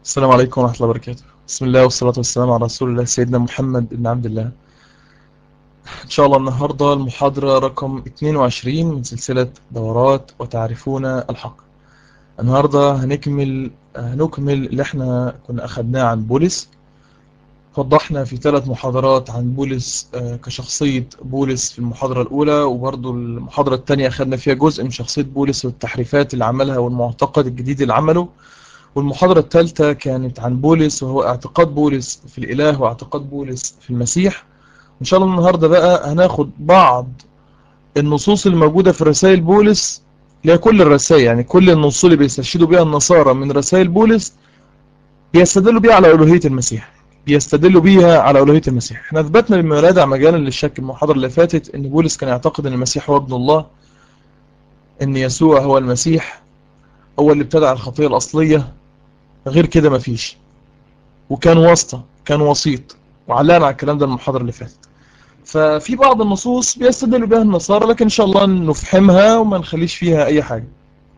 السلام عليكم ورحمة الله وبركاته بسم الله والصلاة والسلام على رسول الله سيدنا محمد بن عبد الله إن شاء الله النهاردة المحاضرة رقم 22 من سلسلة دورات وتعرفون الحق النهاردة هنكمل هنكمل اللي احنا كنا أخدناه عن بولس وضحنا في ثلاث محاضرات عن بولس كشخصية بولس في المحاضرة الأولى وبرضو المحاضرة الثانية أخدنا فيها جزء من شخصية بولس والتحريفات اللي عملها والمعتقد الجديد اللي عمله والمحاضرة الثالثة كانت عن بولس وهو اعتقاد بولس في الإله واعتقاد بولس في المسيح إن شاء الله النهاردة بقى هناخد بعض النصوص الموجودة في رسائل بولس اللي كل الرسائل يعني كل النصوص اللي بيستشهدوا بها النصارى من رسائل بولس بيستدلوا بيها على ألوهية المسيح بيستدلوا بيها على ألوهية المسيح احنا اثبتنا بما لا داعي مجالا للشك المحاضرة اللي فاتت ان بولس كان يعتقد ان المسيح هو ابن الله ان يسوع هو المسيح هو اللي ابتدع الخطية الأصلية غير كده مفيش وكان واسطة كان وسيط وعلقنا على الكلام ده المحاضرة اللي فاتت ففي بعض النصوص بيستدلوا بها النصارى لكن إن شاء الله نفهمها وما نخليش فيها أي حاجة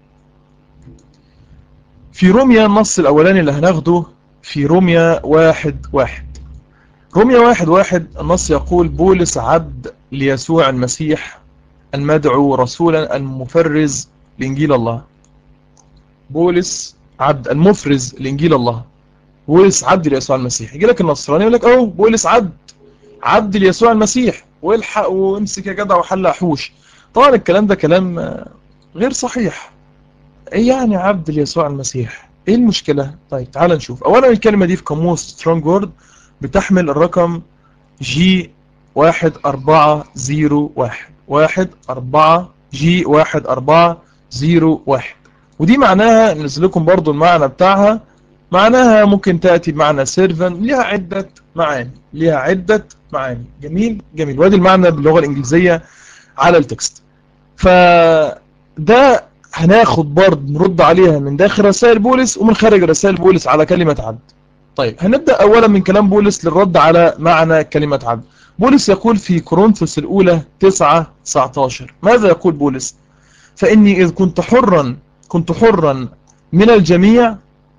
في روميا النص الأولاني اللي هناخده في روميا واحد واحد روميا واحد واحد النص يقول بولس عبد ليسوع المسيح المدعو رسولا المفرز لإنجيل الله بولس عبد المفرز لإنجيل الله بولس عبد ليسوع المسيح يجي لك النصراني يقول لك اهو بولس عبد عبد ليسوع المسيح والحق وامسك يا جدع وحل حوش طبعا الكلام ده كلام غير صحيح ايه يعني عبد ليسوع المسيح ايه المشكلة طيب تعال نشوف اولا الكلمة دي في قاموس سترونج وورد بتحمل الرقم جي واحد اربعة زيرو واحد واحد اربعة جي واحد اربعة زيرو واحد ودي معناها ننزل لكم برضو المعنى بتاعها معناها ممكن تأتي بمعنى سيرفن ليها عدة معاني ليها عدة معاني جميل جميل وادي المعنى باللغة الإنجليزية على التكست فده هناخد برضو نرد عليها من داخل رسائل بولس ومن خارج رسائل بولس على كلمة عبد طيب هنبدأ أولا من كلام بولس للرد على معنى كلمة عبد بولس يقول في كورنثوس الأولى 9 19 ماذا يقول بولس فإني إذ كنت حرا كنت حرا من الجميع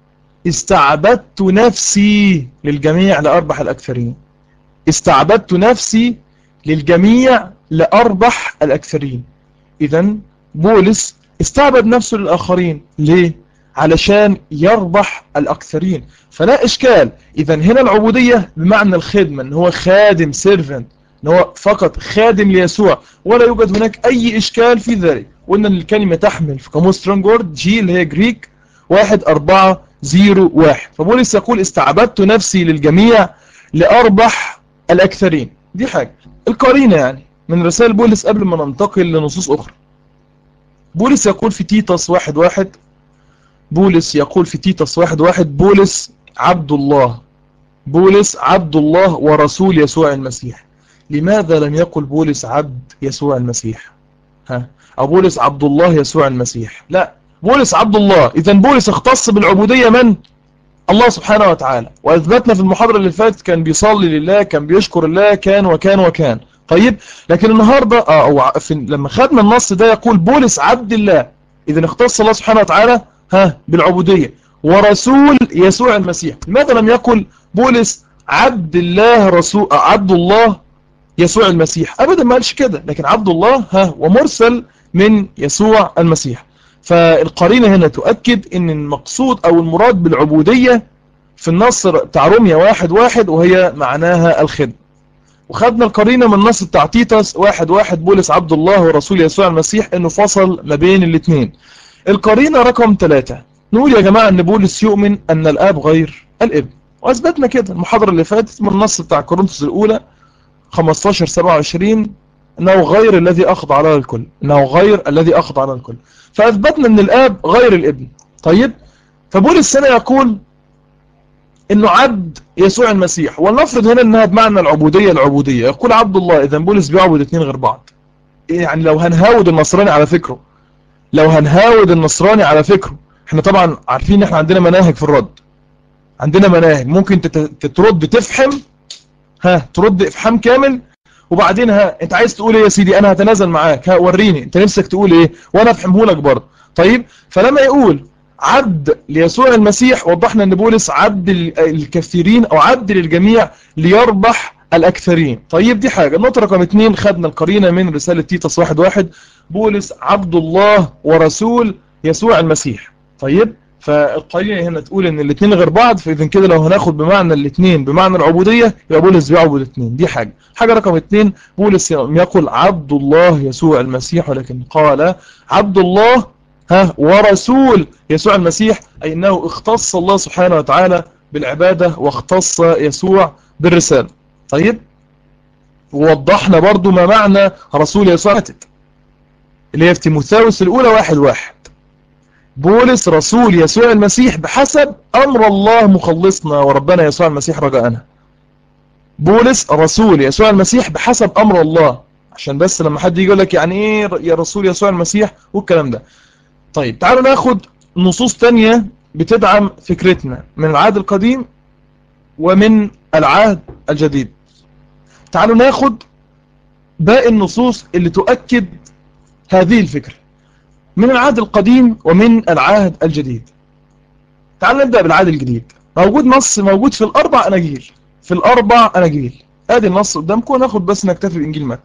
استعبدت نفسي للجميع لأربح الأكثرين استعبدت نفسي للجميع لأربح الأكثرين إذا بولس استعبد نفسه للآخرين ليه؟ علشان يربح الأكثرين فلا إشكال إذا هنا العبودية بمعنى الخدمة إن هو خادم سيرفنت إن هو فقط خادم ليسوع ولا يوجد هناك أي إشكال في ذلك وإن الكلمة تحمل في قاموس سترونج وورد جي اللي هي جريك واحد أربعة زيرو واحد فبولس يقول استعبدت نفسي للجميع لأربح الأكثرين دي حاجة القرينة يعني من رسائل بولس قبل ما ننتقل لنصوص أخرى بولس يقول في تيتس واحد واحد بولس يقول في تيتس واحد واحد بولس عبد الله بولس عبد الله ورسول يسوع المسيح لماذا لم يقل بولس عبد يسوع المسيح ها أو بولس عبد الله يسوع المسيح لا بولس عبد الله إذا بولس اختص بالعبودية من الله سبحانه وتعالى وأثبتنا في المحاضرة اللي فاتت كان بيصلي لله كان بيشكر الله كان وكان وكان طيب لكن النهاردة أو في لما خدنا النص ده يقول بولس عبد الله إذا اختص الله سبحانه وتعالى ها بالعبودية ورسول يسوع المسيح لماذا لم يقل بولس عبد الله رسول عبد الله يسوع المسيح أبدا ما قالش كده لكن عبد الله ها ومرسل من يسوع المسيح فالقرينة هنا تؤكد ان المقصود او المراد بالعبودية في النص بتاع روميا واحد واحد وهي معناها الخدمة وخدنا القرينة من النص بتاع تيتس واحد واحد بولس عبد الله ورسول يسوع المسيح انه فصل ما بين الاثنين القرينة رقم ثلاثة نقول يا جماعة ان بولس يؤمن ان الاب غير الابن واثبتنا كده المحاضرة اللي فاتت من النص بتاع كورنثوس الاولى 15 27 انه غير الذي اخضع له الكل انه غير الذي اخضع له الكل فاثبتنا ان الاب غير الابن طيب فبولس هنا يقول انه عبد يسوع المسيح ولنفرض هنا انها بمعنى العبودية العبودية يقول عبد الله اذا بولس بيعبد اثنين غير بعض يعني لو هنهاود النصراني على فكره لو هنهاود النصراني على فكره احنا طبعا عارفين ان احنا عندنا مناهج في الرد عندنا مناهج ممكن ترد تفحم ها ترد افحام كامل وبعدين ها انت عايز تقول ايه يا سيدي انا هتنازل معاك ها وريني انت نفسك تقول ايه وانا افهمه لك برضه طيب فلما يقول عبد ليسوع المسيح وضحنا ان بولس عبد الكثيرين او عبد للجميع ليربح الاكثرين طيب دي حاجة النقطة رقم اتنين خدنا القرينة من رسالة تيتس واحد واحد بولس عبد الله ورسول يسوع المسيح طيب فالقرينة هنا تقول ان الاثنين غير بعض فاذا كده لو هناخد بمعنى الاثنين بمعنى العبودية يبقى بولس بيعبد الاثنين دي حاجة حاجة رقم اثنين بولس يقول عبد الله يسوع المسيح ولكن قال عبد الله ها ورسول يسوع المسيح أي أنه اختص الله سبحانه وتعالى بالعبادة واختص يسوع بالرسالة طيب ووضحنا برضو ما معنى رسول يسوع اللي هي في تيموثاوس الأولى واحد واحد بولس رسول يسوع المسيح بحسب أمر الله مخلصنا وربنا يسوع المسيح رجاءنا بولس رسول يسوع المسيح بحسب أمر الله عشان بس لما حد يقول لك يعني ايه يا رسول يسوع المسيح والكلام ده طيب تعالوا ناخد نصوص تانية بتدعم فكرتنا من العهد القديم ومن العهد الجديد تعالوا ناخد باقي النصوص اللي تؤكد هذه الفكرة من العهد القديم ومن العهد الجديد تعالوا نبدأ بالعهد الجديد موجود نص موجود في الأربع أناجيل في الأربع أناجيل ادي النص قدامكم ناخد بس نكتفي بإنجيل متى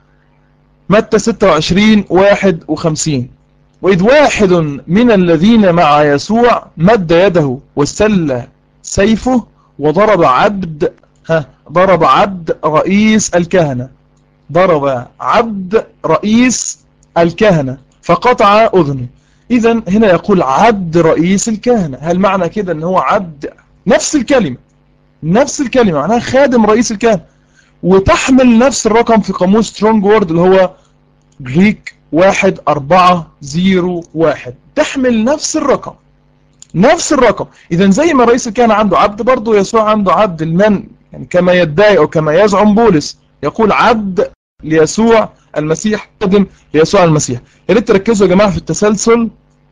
متى 26 51 وإذ واحد من الذين مع يسوع مد يده واستل سيفه وضرب عبد ها ضرب عبد رئيس الكهنة ضرب عبد رئيس الكهنة فقطع أذنه إذا هنا يقول عبد رئيس الكهنة هل معنى كده أن هو عبد نفس الكلمة نفس الكلمة معناها خادم رئيس الكهنة وتحمل نفس الرقم في قاموس سترونج وورد اللي هو جريك واحد أربعة زيرو واحد تحمل نفس الرقم نفس الرقم إذا زي ما رئيس الكهنة عنده عبد برضه يسوع عنده عبد المن يعني كما يدعي أو كما يزعم بولس يقول عبد ليسوع المسيح قدم ليسوع المسيح يا ريت تركزوا يا جماعة في التسلسل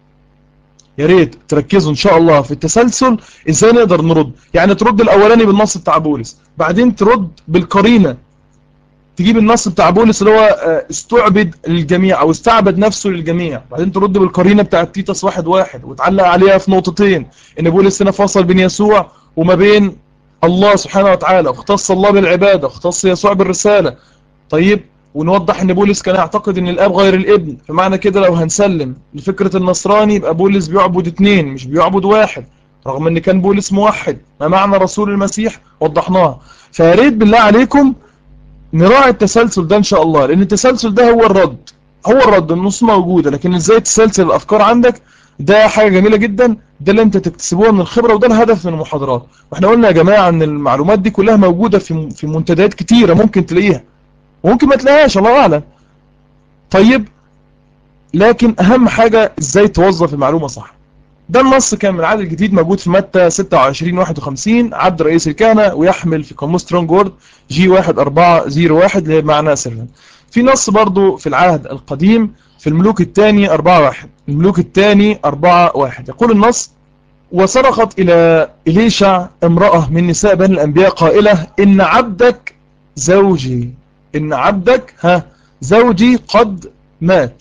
يا ريت تركزوا ان شاء الله في التسلسل ازاي نقدر نرد يعني ترد الاولاني بالنص بتاع بولس بعدين ترد بالقرينه تجيب النص بتاع بولس اللي هو استعبد للجميع او استعبد نفسه للجميع بعدين ترد بالقرينه بتاعه تيتس واحد واحد وتعلق عليها في نقطتين ان بولس هنا فصل بين يسوع وما بين الله سبحانه وتعالى واختص الله بالعباده واختص يسوع بالرساله طيب ونوضح ان بولس كان يعتقد ان الاب غير الابن فمعنى كده لو هنسلم لفكرة النصراني يبقى بولس بيعبد اتنين مش بيعبد واحد رغم ان كان بولس موحد ما معنى رسول المسيح وضحناها فياريت بالله عليكم نراعي التسلسل ده ان شاء الله لان التسلسل ده هو الرد هو الرد النص موجودة لكن ازاي تسلسل الافكار عندك ده حاجة جميلة جدا ده اللي انت تكتسبوها من الخبرة وده الهدف من المحاضرات واحنا قلنا يا جماعة ان المعلومات دي كلها موجودة في في منتديات كتيرة ممكن تلاقيها وممكن ما تلاقيهاش الله اعلم طيب لكن اهم حاجة ازاي توظف المعلومة صح ده النص كان من العدد الجديد موجود في متى 26 51 عبد رئيس الكهنة ويحمل في قاموس سترونج وورد جي 1401 اللي هي معنى سرا في نص برضو في العهد القديم في الملوك الثاني 4 1 الملوك الثاني 4 1 يقول النص وصرخت إلى إليشع امرأة من نساء بني الأنبياء قائلة إن عبدك زوجي إن عبدك ها زوجي قد مات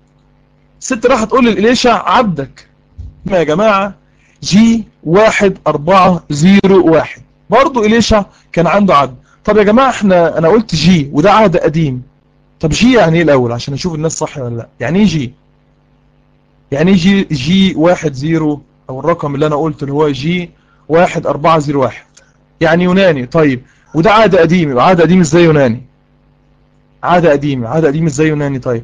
ست راح تقول لإليشع عبدك ما يا جماعة جي واحد أربعة زيرو واحد برضو إليشع كان عنده عبد طب يا جماعة احنا أنا قلت جي وده عهد قديم طب جي يعني ايه الأول عشان نشوف الناس صح ولا لا يعني ايه جي يعني ايه جي, جي واحد زيرو أو الرقم اللي أنا قلت اللي هو جي واحد أربعة زيرو واحد يعني يوناني طيب وده عهد قديم يبقى عهد قديم ازاي يوناني عهد قديم عهد قديم ازاي يوناني طيب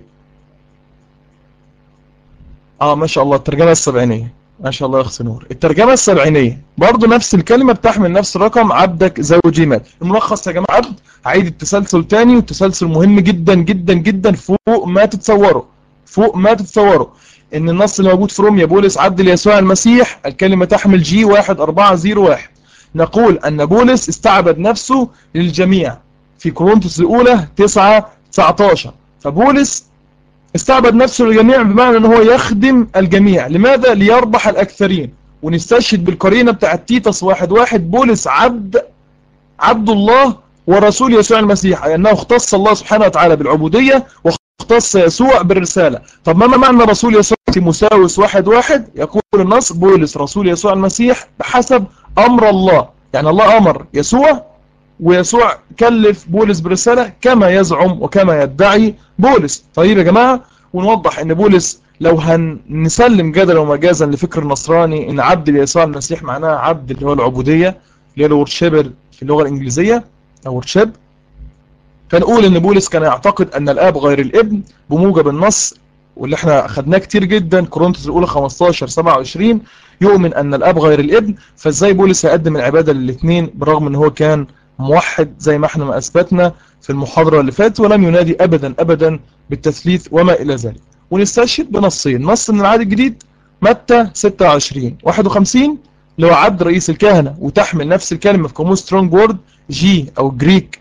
اه ما شاء الله الترجمة السبعينية ما شاء الله يخص نور الترجمة السبعينية برضو نفس الكلمة بتحمل نفس الرقم عبدك زوجي مات الملخص يا جماعة عبد هعيد التسلسل تاني والتسلسل مهم جدا جدا جدا فوق ما تتصوروا فوق ما تتصوروا ان النص اللي موجود في روميا بولس عبد ليسوع المسيح الكلمة تحمل جي واحد أربعة زيرو واحد نقول أن بولس استعبد نفسه للجميع في كورنثوس الأولى 9 19 فبولس استعبد نفسه للجميع بمعنى ان هو يخدم الجميع لماذا ليربح الاكثرين ونستشهد بالقرينه بتاعت تيتس واحد واحد بولس عبد عبد الله ورسول يسوع المسيح أي أنه اختص الله سبحانه وتعالى بالعبودية اختص يسوع بالرسالة طب ما معنى رسول يسوع مساوس واحد واحد يقول النص بولس رسول يسوع المسيح بحسب أمر الله يعني الله أمر يسوع ويسوع كلف بولس برسالة كما يزعم وكما يدعي بولس طيب يا جماعة ونوضح ان بولس لو هنسلم جدلا ومجازا لفكر النصراني ان عبد يسوع المسيح معناها عبد اللي هو العبودية اللي هي الورشبر في اللغة الانجليزية او ورشب فنقول ان بولس كان يعتقد ان الاب غير الابن بموجب النص واللي احنا خدناه كتير جدا كورنثوس الاولى 15 27 يؤمن ان الاب غير الابن فازاي بولس هيقدم العباده للاثنين برغم ان هو كان موحد زي ما احنا ما اثبتنا في المحاضره اللي فاتت ولم ينادي ابدا ابدا بالتثليث وما الى ذلك ونستشهد بنصين نص من العهد الجديد متى 26 51 اللي هو عبد رئيس الكهنه وتحمل نفس الكلمه في قاموس سترونج وورد جي او جريك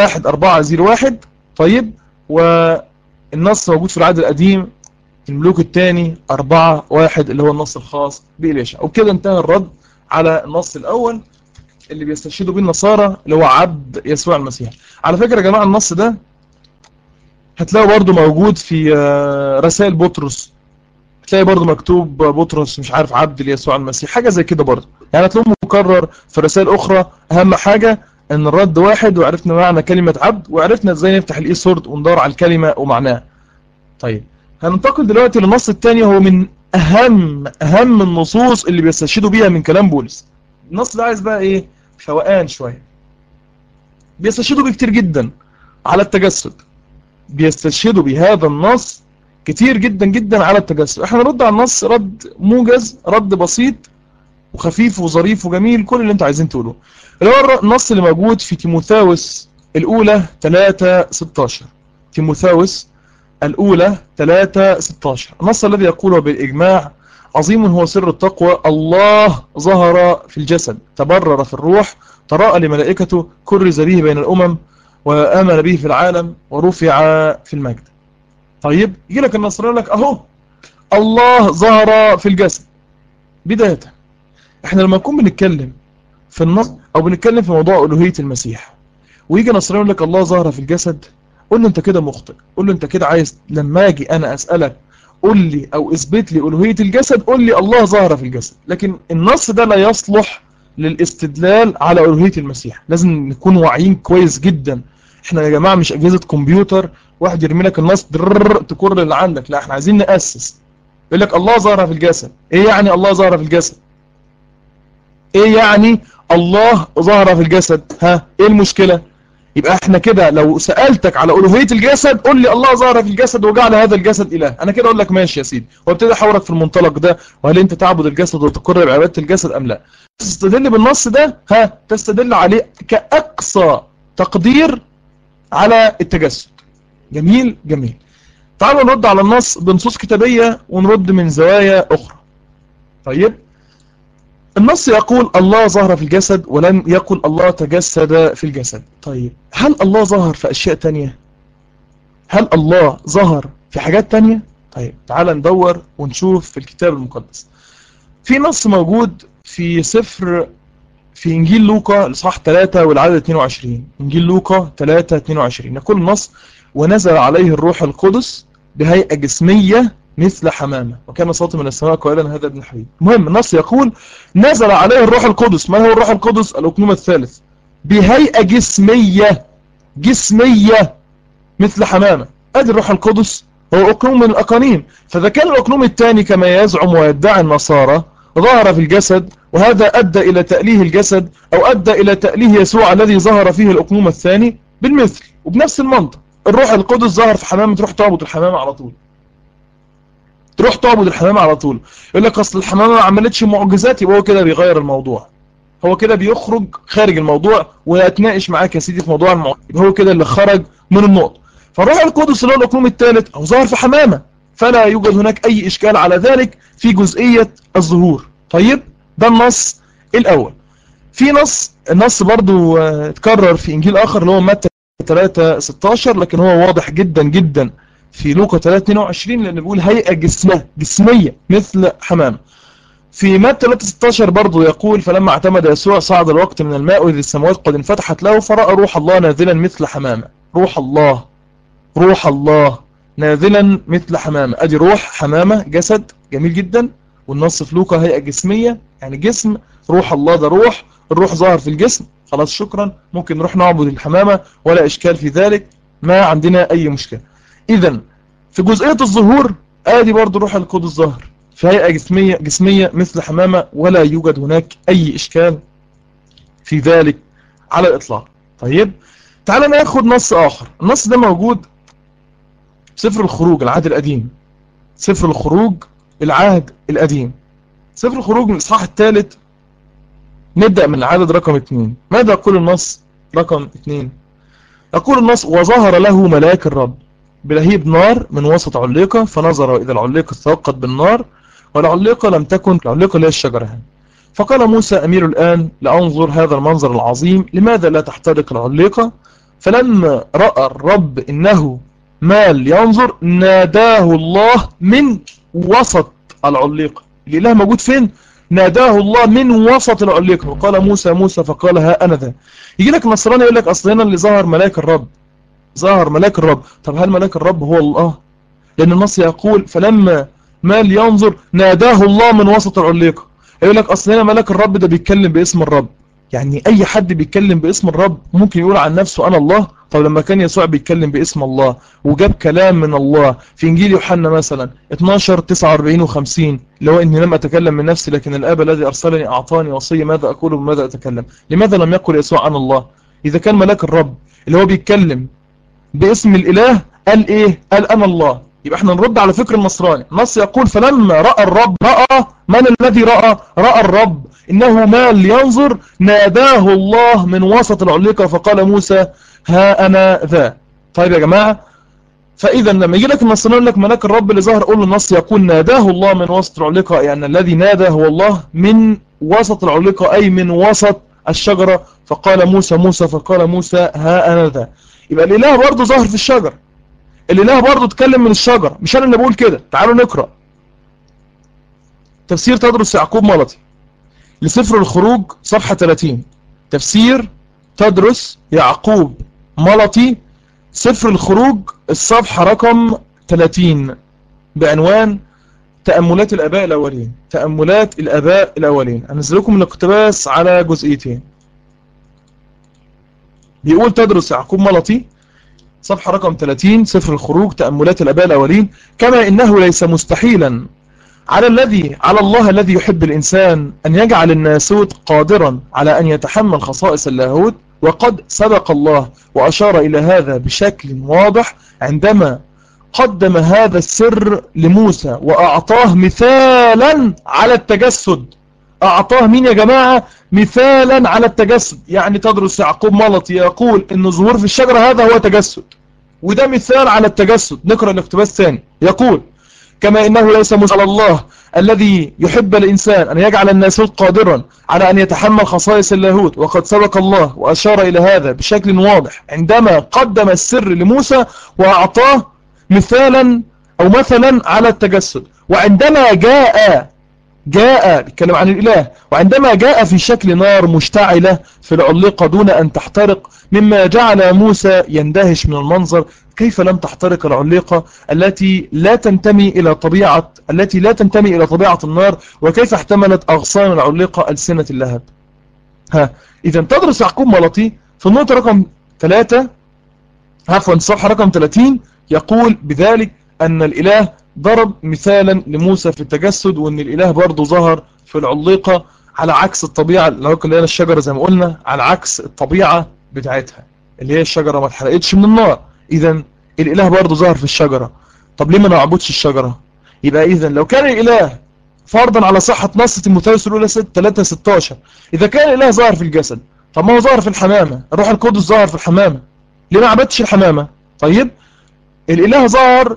1401 طيب والنص موجود في العهد القديم الملوك الثاني 4 1 اللي هو النص الخاص بإليشع وبكده انتهى الرد على النص الأول اللي بيستشهدوا به النصارى اللي هو عبد يسوع المسيح على فكرة يا جماعة النص ده هتلاقوا برضو موجود في رسائل بطرس هتلاقي برضو مكتوب بطرس مش عارف عبد يسوع المسيح حاجة زي كده برضو يعني هتلاقوه مكرر في رسائل أخرى أهم حاجة ان الرد واحد وعرفنا معنى كلمة عبد وعرفنا ازاي نفتح الاي سورد وندور على الكلمة ومعناها طيب هننتقل دلوقتي للنص الثاني هو من اهم اهم النصوص اللي بيستشهدوا بيها من كلام بولس النص ده عايز بقى ايه فوقان شوية بيستشهدوا بيه كتير جدا على التجسد بيستشهدوا بهذا النص كتير جدا جدا على التجسد احنا نرد على النص رد موجز رد بسيط وخفيف وظريف وجميل كل اللي انتوا عايزين تقولوه اللي هو النص اللي موجود في تيموثاوس الأولى 3 16 تيموثاوس الأولى 3 16 النص الذي يقوله بالإجماع عظيم هو سر التقوى الله ظهر في الجسد تبرر في الروح تراءى لملائكته كرز به بين الأمم وآمن به في العالم ورفع في المجد طيب يجي لك النصر يقول لك أهو الله ظهر في الجسد بداية احنا لما نكون بنتكلم في النص او بنتكلم في موضوع الوهيه المسيح ويجي نصراني يقول لك الله ظهر في الجسد قول له انت كده مخطئ قول له انت كده عايز لما اجي انا اسالك قول لي او اثبت لي الوهيه الجسد قول لي الله ظهر في الجسد لكن النص ده لا يصلح للاستدلال على الوهيه المسيح لازم نكون واعيين كويس جدا احنا يا جماعه مش اجهزه كمبيوتر واحد يرمي لك النص تكر اللي عندك لا احنا عايزين ناسس يقول لك الله ظهر في الجسد ايه يعني الله ظهر في الجسد ايه يعني الله ظهر في الجسد ها ايه المشكلة يبقى احنا كده لو سألتك على ألوهية الجسد قول لي الله ظهر في الجسد وجعل هذا الجسد إله انا كده اقول لك ماشي يا سيدي وابتدي احاورك في المنطلق ده وهل انت تعبد الجسد وتقر بعبادة الجسد ام لا تستدل بالنص ده ها تستدل عليه كأقصى تقدير على التجسد جميل جميل تعالوا نرد على النص بنصوص كتابية ونرد من زوايا أخرى طيب النص يقول الله ظهر في الجسد ولم يقل الله تجسد في الجسد طيب هل الله ظهر في أشياء تانية هل الله ظهر في حاجات تانية طيب تعال ندور ونشوف في الكتاب المقدس في نص موجود في سفر في إنجيل لوقا الإصحاح 3 والعدد 22 إنجيل لوقا 3 22 يقول النص ونزل عليه الروح القدس بهيئة جسمية مثل حمامة وكان صوت من السماء قائلا هذا ابن حبيب المهم النص يقول نزل عليه الروح القدس ما هو الروح القدس الأقنوم الثالث بهيئة جسمية جسمية مثل حمامة ادي الروح القدس هو أقنوم من الأقانيم فإذا كان الأقنوم الثاني كما يزعم ويدعي النصارى ظهر في الجسد وهذا أدى إلى تأليه الجسد أو أدى إلى تأليه يسوع الذي ظهر فيه الأقنوم الثاني بالمثل وبنفس المنطق الروح القدس ظهر في حمامة تروح تعبد الحمامة على طول تروح تعبد الحمامة على طول يقول لك اصل الحمامة ما عملتش معجزات يبقى هو كده بيغير الموضوع هو كده بيخرج خارج الموضوع ويتناقش معاك يا سيدي في موضوع الموضوع يبقى هو كده اللي خرج من النقطة فالروح القدس اللي هو الاقلوم الثالث او ظهر في حمامة فلا يوجد هناك اي اشكال على ذلك في جزئية الظهور طيب ده النص الاول في نص النص برضو اتكرر في انجيل اخر اللي هو متى 3 16 لكن هو واضح جدا جدا في لوقا 3 22 لان بيقول هيئة جسمية جسمية مثل حمام في متى 3 16 برضه يقول فلما اعتمد يسوع صعد الوقت من الماء وإذ السماوات قد انفتحت له فرأى روح الله نازلا مثل حمامة روح الله روح الله ناذلا مثل حمامة ادي روح حمامة جسد جميل جدا والنص في لوكا هيئة جسمية يعني جسم روح الله ده روح الروح ظاهر في الجسم خلاص شكرا ممكن نروح نعبد الحمامة ولا اشكال في ذلك ما عندنا اي مشكلة اذا في جزئية الظهور ادي برضو روح القدس ظاهر في هيئة جسمية, جسمية مثل حمامة ولا يوجد هناك اي اشكال في ذلك على الاطلاق طيب تعال ناخد نص اخر النص ده موجود سفر الخروج العهد القديم سفر الخروج العهد القديم سفر الخروج من الاصحاح الثالث نبدأ من العدد رقم اثنين ماذا يقول النص رقم اثنين يقول النص وظهر له ملاك الرب بلهيب نار من وسط عليقة فنظر إذا العليقة توقد بالنار والعليقة لم تكن العليقة اللي هي الشجرة فقال موسى أمير الآن لأنظر هذا المنظر العظيم لماذا لا تحترق العليقة فلما رأى الرب إنه مال ينظر ناداه الله من وسط العليقة الإله موجود فين ناداه الله من وسط العليقة وقال موسى موسى فقال ها أنا ذا يجي لك نصراني يقول لك أصل هنا اللي ظهر ملاك الرب ظهر ملاك الرب طب هل ملاك الرب هو الله لأن النص يقول فلما مال ينظر ناداه الله من وسط العليقة يقول لك أصل هنا ملاك الرب ده بيتكلم باسم الرب يعني أي حد بيتكلم باسم الرب ممكن يقول عن نفسه أنا الله طب لما كان يسوع بيتكلم باسم الله وجاب كلام من الله في إنجيل يوحنا مثلا 12 49 و50 اللي هو إني لم أتكلم من نفسي لكن الآب الذي أرسلني أعطاني وصية ماذا أقول وماذا أتكلم لماذا لم يقل يسوع عن الله إذا كان ملاك الرب اللي هو بيتكلم باسم الإله قال إيه قال أنا الله يبقى احنا نرد على فكر النصراني النص يقول فلما رأى الرب رأى من الذي رأى رأى الرب إنه مال ينظر ناداه الله من وسط العليقة فقال موسى ها أنا ذا طيب يا جماعة فإذا لما يجي لك النصراني يقول لك ملاك الرب اللي ظهر قول النص يقول ناداه الله من وسط العليقة يعني الذي نادى هو الله من وسط العليقة أي من وسط الشجرة فقال موسى موسى فقال موسى ها أنا ذا يبقى الإله برضه ظهر في الشجر الإله برضه اتكلم من الشجر مش أنا اللي بقول كده تعالوا نقرأ تفسير تدرس يعقوب ملطي لسفر الخروج صفحة 30 تفسير تدرس يعقوب ملطي سفر الخروج الصفحة رقم 30 بعنوان تأملات الأباء الأولين تأملات الأباء الأولين هنزل لكم الاقتباس على جزئيتين بيقول تدرس يعقوب ملطي صفحة رقم 30 سفر الخروج تأملات الأباء الأولين كما إنه ليس مستحيلا على الذي على الله الذي يحب الإنسان أن يجعل الناسوت قادرا على أن يتحمل خصائص اللاهوت وقد سبق الله وأشار إلى هذا بشكل واضح عندما قدم هذا السر لموسى وأعطاه مثالا على التجسد أعطاه مين يا جماعة مثالا على التجسد يعني تدرس يعقوب ملطي يقول أن ظهور في الشجرة هذا هو تجسد وده مثال على التجسد نقرأ الاقتباس ثاني يقول كما إنه ليس على الله الذي يحب الإنسان أن يجعل الناسوت قادرا على أن يتحمل خصائص اللاهوت وقد سبق الله وأشار إلى هذا بشكل واضح عندما قدم السر لموسى وأعطاه مثالا أو مثلا على التجسد وعندما جاء جاء بيتكلم عن الإله وعندما جاء في شكل نار مشتعلة في العلقة دون أن تحترق مما جعل موسى يندهش من المنظر كيف لم تحترق العليقة التي لا تنتمي إلى طبيعة التي لا تنتمي إلى طبيعة النار وكيف احتملت أغصان العليقة ألسنة اللهب ها إذا تدرس يعقوب ملطي في النقطة رقم 3 عفوا الصفحة رقم 30 يقول بذلك أن الإله ضرب مثالا لموسى في التجسد وأن الإله برضه ظهر في العليقة على عكس الطبيعة اللي هي الشجرة زي ما قلنا على عكس الطبيعة بتاعتها اللي هي الشجرة ما اتحرقتش من النار إذا الإله برضه ظهر في الشجرة طب ليه ما نعبدش الشجرة يبقى إذا لو كان الإله فرضا على صحة نص تيموثاوس الأولى 3 16 إذا كان الإله ظهر في الجسد طب ما هو ظهر في الحمامة الروح القدس ظهر في الحمامة ليه ما عبدتش الحمامة طيب الإله ظهر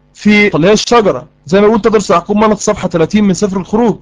في اللي هي الشجرة زي ما قلت تدرس يعقوب ملط صفحة 30 من سفر الخروج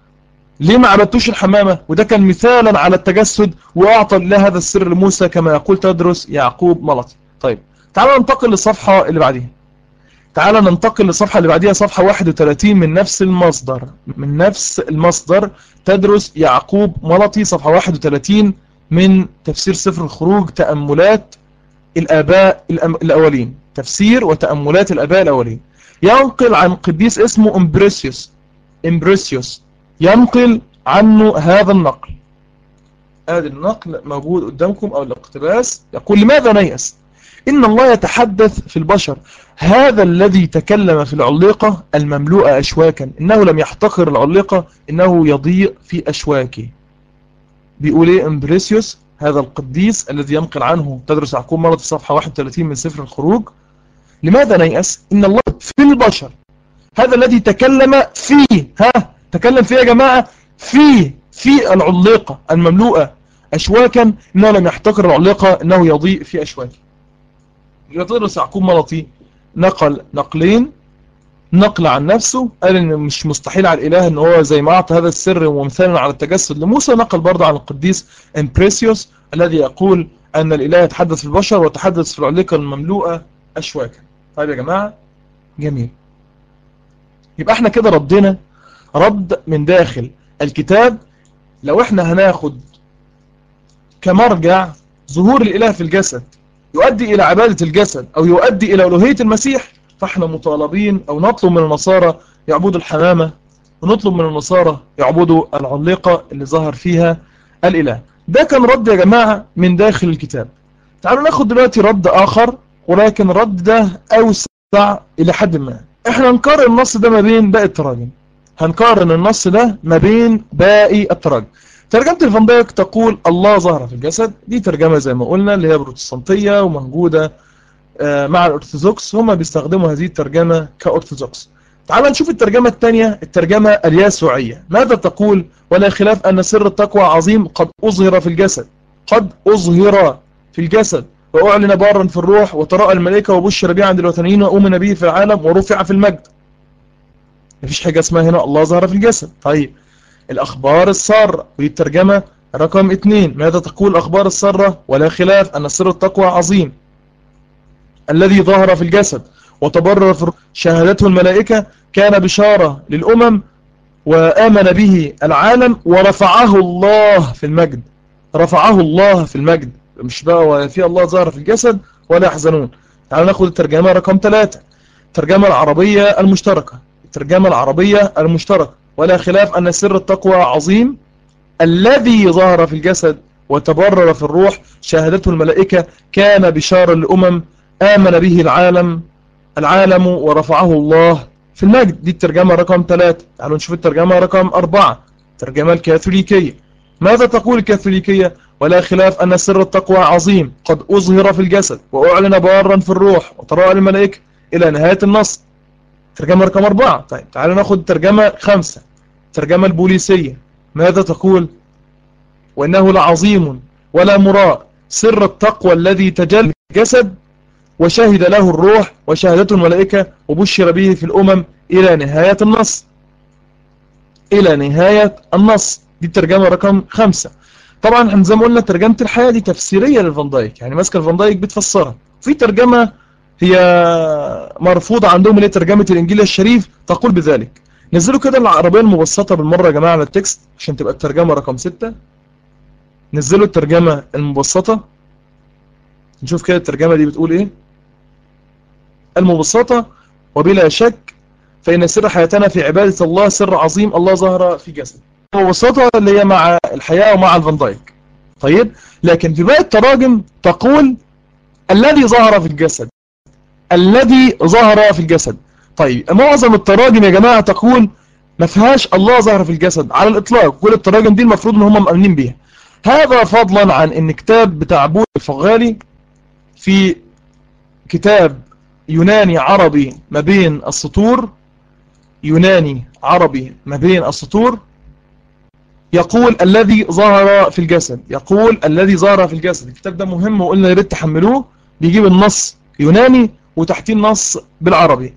ليه ما عبدتوش الحمامة وده كان مثالا على التجسد وأعطى الله هذا السر لموسى كما يقول تدرس يعقوب ملط طيب تعالوا ننتقل للصفحة اللي بعديها تعالى ننتقل للصفحة اللي بعديها صفحة 31 من نفس المصدر من نفس المصدر تدرس يعقوب ملطي صفحة 31 من تفسير سفر الخروج تأملات الآباء الأولين تفسير وتأملات الآباء الأولين ينقل عن قديس اسمه امبريسيوس امبريسيوس ينقل عنه هذا النقل هذا النقل موجود قدامكم أو الاقتباس يقول لماذا نيأس إن الله يتحدث في البشر هذا الذي تكلم في العليقة المملوءة أشواكا إنه لم يحتقر العليقة إنه يضيء في أشواكه بيقول إيه امبريسيوس هذا القديس الذي ينقل عنه تدرس عقوب مرة في صفحة 31 من سفر الخروج لماذا نيأس إن الله في البشر هذا الذي تكلم فيه ها تكلم فيه يا جماعة فيه في العليقة المملوءة أشواكا إنه لم يحتقر العليقة إنه يضيء في أشواكه يدرس يعقوب ملطي نقل نقلين نقل عن نفسه قال ان مش مستحيل على الاله ان هو زي ما اعطى هذا السر ومثالا على التجسد لموسى نقل برضه عن القديس امبريسيوس الذي يقول ان الاله يتحدث في البشر وتحدث في العليقه المملوءه اشواكا طيب يا جماعه جميل يبقى احنا كده ردنا رد من داخل الكتاب لو احنا هناخد كمرجع ظهور الاله في الجسد يؤدي إلى عبادة الجسد أو يؤدي إلى ألوهية المسيح فإحنا مطالبين أو نطلب من النصارى يعبدوا الحمامة ونطلب من النصارى يعبدوا العليقة اللي ظهر فيها الإله ده كان رد يا جماعة من داخل الكتاب تعالوا ناخد دلوقتي رد آخر ولكن رد ده أوسع إلى حد ما إحنا نقارن النص ده ما بين باقي التراجم هنقارن النص ده ما بين باقي التراجم ترجمة الفان دايك تقول الله ظهر في الجسد دي ترجمة زي ما قلنا اللي هي بروتستانتية وموجودة مع الأرثوذكس هم بيستخدموا هذه الترجمة كأرثوذكس تعال نشوف الترجمة الثانية الترجمة اليسوعية ماذا تقول ولا خلاف أن سر التقوى عظيم قد أظهر في الجسد قد أظهر في الجسد وأعلن بارا في الروح وتراءى الملائكة وبشر به عند الوثنيين وأؤمن به في العالم ورفع في المجد مفيش حاجة اسمها هنا الله ظهر في الجسد طيب الأخبار السارة ودي الترجمة رقم اثنين ماذا تقول الأخبار السارة ولا خلاف أن سر التقوى عظيم الذي ظهر في الجسد وتبرر في شهادته الملائكة كان بشارة للأمم وآمن به العالم ورفعه الله في المجد رفعه الله في المجد مش بقى في الله ظهر في الجسد ولا يحزنون تعالوا ناخد الترجمة رقم ثلاثة الترجمة العربية المشتركة الترجمة العربية المشتركة ولا خلاف أن سر التقوى عظيم الذي ظهر في الجسد وتبرر في الروح شاهدته الملائكة كان بشار الأمم آمن به العالم العالم ورفعه الله في المجد دي الترجمة رقم ثلاثة تعالوا نشوف الترجمة رقم أربعة الترجمة الكاثوليكية ماذا تقول الكاثوليكية ولا خلاف أن سر التقوى عظيم قد أظهر في الجسد وأعلن بارا في الروح وتراءى الملائكة إلى نهاية النص ترجمة رقم أربعة طيب تعالوا ناخد ترجمة خمسة الترجمة البوليسية ماذا تقول وإنه لعظيم ولا مراء سر التقوى الذي تجل الجسد وشهد له الروح وشهدته الملائكة وبشر به في الأمم إلى نهاية النص إلى نهاية النص دي الترجمة رقم خمسة طبعا احنا زي ما قلنا ترجمة الحياة دي تفسيرية للفان دايك يعني ماسكة الفان دايك بتفسرها في ترجمة هي مرفوضة عندهم اللي هي ترجمة الإنجيل الشريف تقول بذلك نزلوا كده العربية المبسطة بالمرة يا جماعة على التكست عشان تبقى الترجمة رقم ستة نزلوا الترجمة المبسطة نشوف كده الترجمة دي بتقول ايه المبسطة وبلا شك فإن سر حياتنا في عبادة الله سر عظيم الله ظهر في جسد المبسطة اللي هي مع الحياة ومع الفان دايك طيب لكن في باقي التراجم تقول الذي ظهر في الجسد الذي ظهر في الجسد طيب معظم التراجم يا جماعة تقول ما فيهاش الله ظهر في الجسد على الإطلاق كل التراجم دي المفروض ان هم مأمنين بيها هذا فضلا عن ان كتاب بتاع بول الفغالي في كتاب يوناني عربي ما بين السطور يوناني عربي ما بين السطور يقول الذي ظهر في الجسد يقول الذي ظهر في الجسد الكتاب ده مهم وقلنا يا ريت تحملوه بيجيب النص يوناني وتحتيه النص بالعربي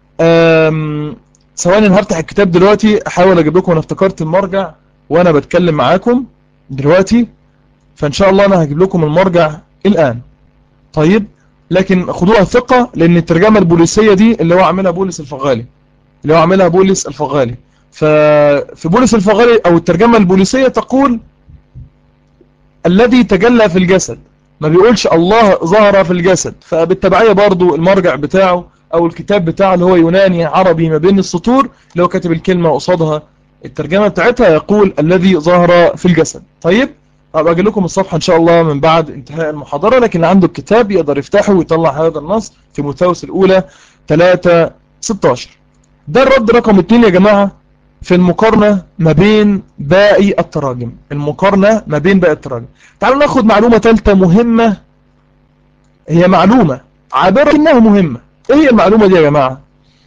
ثواني انا هفتح الكتاب دلوقتي احاول اجيب لكم انا افتكرت المرجع وانا بتكلم معاكم دلوقتي فان شاء الله انا هجيب لكم المرجع الان طيب لكن خدوها ثقة لان الترجمة البوليسية دي اللي هو عاملها بولس الفغالي اللي هو عاملها بولس الفغالي ففي بولس الفغالي او الترجمة البوليسية تقول الذي تجلى في الجسد ما بيقولش الله ظهر في الجسد فبالتبعية برضو المرجع بتاعه او الكتاب بتاعه اللي هو يوناني عربي ما بين السطور اللي هو كاتب الكلمة قصادها الترجمة بتاعتها يقول الذي ظهر في الجسد طيب أبقى أجي لكم الصفحة إن شاء الله من بعد انتهاء المحاضرة لكن اللي عنده الكتاب يقدر يفتحه ويطلع هذا النص في مثاوس الأولى 3 16 ده الرد رقم 2 يا جماعة في المقارنة ما بين باقي التراجم المقارنة ما بين باقي التراجم تعالوا ناخد معلومة ثالثة مهمة هي معلومة عابرة إنها مهمة إيه هي المعلومة دي يا جماعة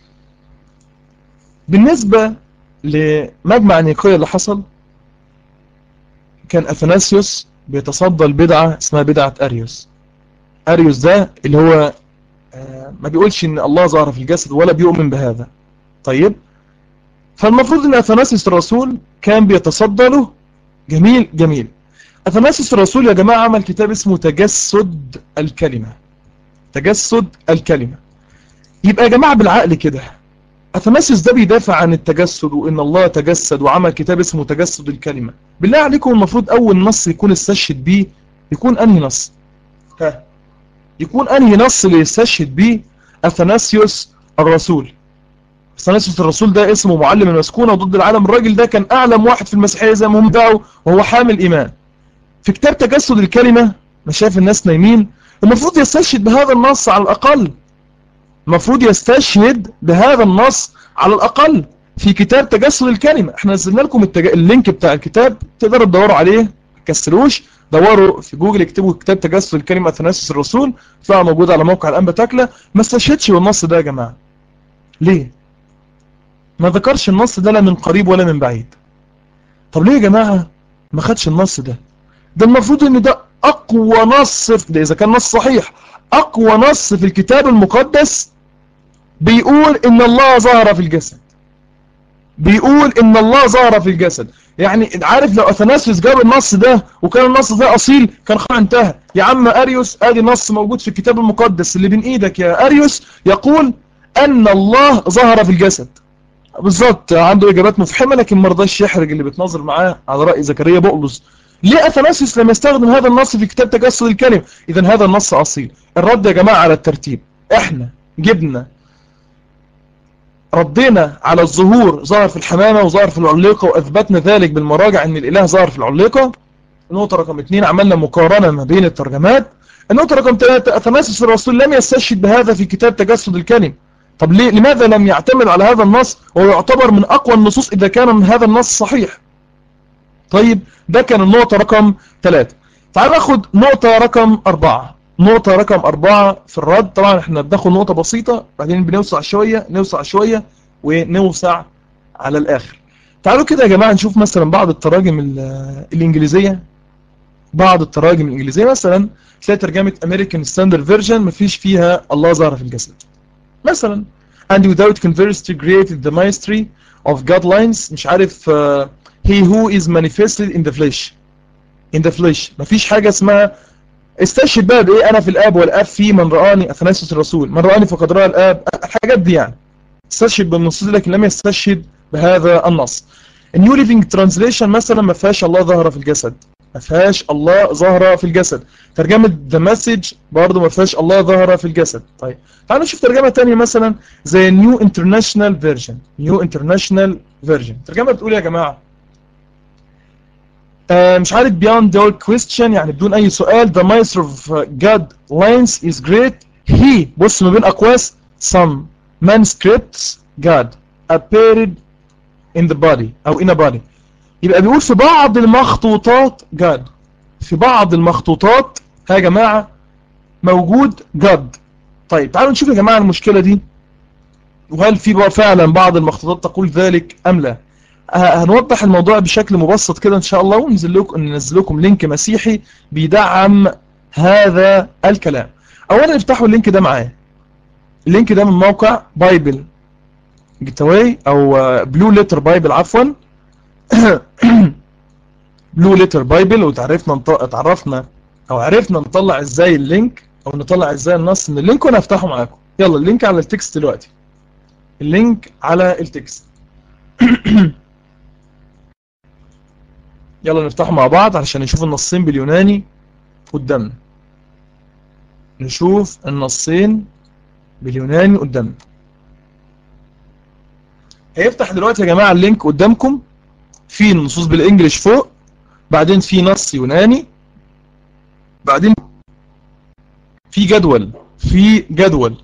بالنسبة لمجمع نيقيا اللي حصل كان أثناسيوس بيتصدى البدعة اسمها بدعة أريوس أريوس ده اللي هو ما بيقولش إن الله ظهر في الجسد ولا بيؤمن بهذا طيب فالمفروض إن أثناسيوس الرسول كان بيتصدى له جميل جميل أثناسيوس الرسول يا جماعة عمل كتاب اسمه تجسد الكلمة تجسد الكلمة يبقى يا جماعة بالعقل كده أثناسيوس ده بيدافع عن التجسد وإن الله تجسد وعمل كتاب اسمه تجسد الكلمة بالله عليكم المفروض أول نص يكون استشهد بيه يكون أنهي نص ها يكون أنهي نص اللي يستشهد بيه أثناسيوس الرسول أثناسيوس الرسول ده اسمه معلم المسكونة ضد العالم الراجل ده كان أعلم واحد في المسيحية زي ما هم دعوا وهو حامل إيمان في كتاب تجسد الكلمة ما شايف الناس نايمين المفروض يستشهد بهذا النص على الأقل المفروض يستشهد بهذا النص على الأقل في كتاب تجسد الكلمة احنا نزلنا لكم التج... اللينك بتاع الكتاب تقدروا تدوروا عليه ما تكسلوش دوروا في جوجل اكتبوا كتاب تجسد الكلمة أثناسيوس الرسول طلع موجود على موقع الأنبا تاكلة ما استشهدش بالنص ده يا جماعة ليه ما ذكرش النص ده لا من قريب ولا من بعيد طب ليه يا جماعة ما خدش النص ده ده المفروض ان ده اقوى نص ده اذا كان نص صحيح اقوى نص في الكتاب المقدس بيقول ان الله ظهر في الجسد بيقول ان الله ظهر في الجسد يعني عارف لو اثناسيوس جاب النص ده وكان النص ده اصيل كان خلاص انتهى يا عم اريوس ادي نص موجود في الكتاب المقدس اللي بين ايدك يا اريوس يقول ان الله ظهر في الجسد بالظبط عنده اجابات مفحمه لكن ما رضاش يحرج اللي بيتناظر معاه على راي زكريا بقلص ليه اثناسيوس لم يستخدم هذا النص في كتاب تجسد الكلمه اذا هذا النص اصيل الرد يا جماعه على الترتيب احنا جبنا ردينا على الظهور ظهر في الحمامة وظهر في العليقة وأثبتنا ذلك بالمراجع أن الإله ظهر في العليقة النقطة رقم اثنين عملنا مقارنة ما بين الترجمات النقطة رقم ثلاثة أثناسيوس الرسول لم يستشهد بهذا في كتاب تجسد الكلم طب ليه لماذا لم يعتمد على هذا النص وهو يعتبر من أقوى النصوص إذا كان من هذا النص صحيح طيب ده كان النقطة رقم ثلاثة تعال ناخد نقطة رقم أربعة نقطة رقم أربعة في الرد طبعا احنا بناخد نقطة بسيطة بعدين بنوسع شوية نوسع شوية ونوسع على الآخر تعالوا كده يا جماعة نشوف مثلا بعض التراجم الإنجليزية بعض التراجم الإنجليزية مثلا تلاقي ترجمة American Standard Version مفيش فيها الله ظهر في الجسد مثلا and without conversity created the mastery of guidelines مش عارف uh, he who is manifested in the flesh in the flesh مفيش حاجة اسمها استشهد بقى بايه انا في الاب والاب في من رآني اثناسيوس الرسول من رآني فقد رأى الاب الحاجات دي يعني استشهد بالنصوص لكن لم يستشهد بهذا النص النيو ليفينج ترانسليشن مثلا ما فيهاش الله ظهر في الجسد ما فيهاش الله ظهر في الجسد ترجمة ذا مسج برضه ما فيهاش الله ظهر في الجسد طيب تعالوا نشوف ترجمة تانية مثلا زي نيو انترناشونال فيرجن نيو انترناشونال فيرجن ترجمة بتقول يا جماعة آه مش عارف beyond all question يعني بدون اي سؤال the master of God lines is great he بص ما بين اقواس some manuscripts God appeared in the body او in a body يبقى بيقول في بعض المخطوطات God في بعض المخطوطات ها يا جماعة موجود God طيب تعالوا نشوف يا جماعة المشكلة دي وهل في فعلا بعض المخطوطات تقول ذلك ام لا هنوضح الموضوع بشكل مبسط كده ان شاء الله وننزل لكم ننزل لكم لينك مسيحي بيدعم هذا الكلام اولا افتحوا اللينك ده معايا اللينك ده من موقع بايبل جيتاواي او بلو ليتر بايبل عفوا بلو ليتر بايبل وتعرفنا اتعرفنا او عرفنا نطلع ازاي اللينك او نطلع ازاي النص من اللينك وانا هفتحه معاكم يلا اللينك على التكست دلوقتي اللينك على التكست يلا نفتحه مع بعض علشان نشوف النصين باليوناني قدامنا نشوف النصين باليوناني قدامنا هيفتح دلوقتي يا جماعة اللينك قدامكم في النصوص بالانجلش فوق بعدين في نص يوناني بعدين في جدول في جدول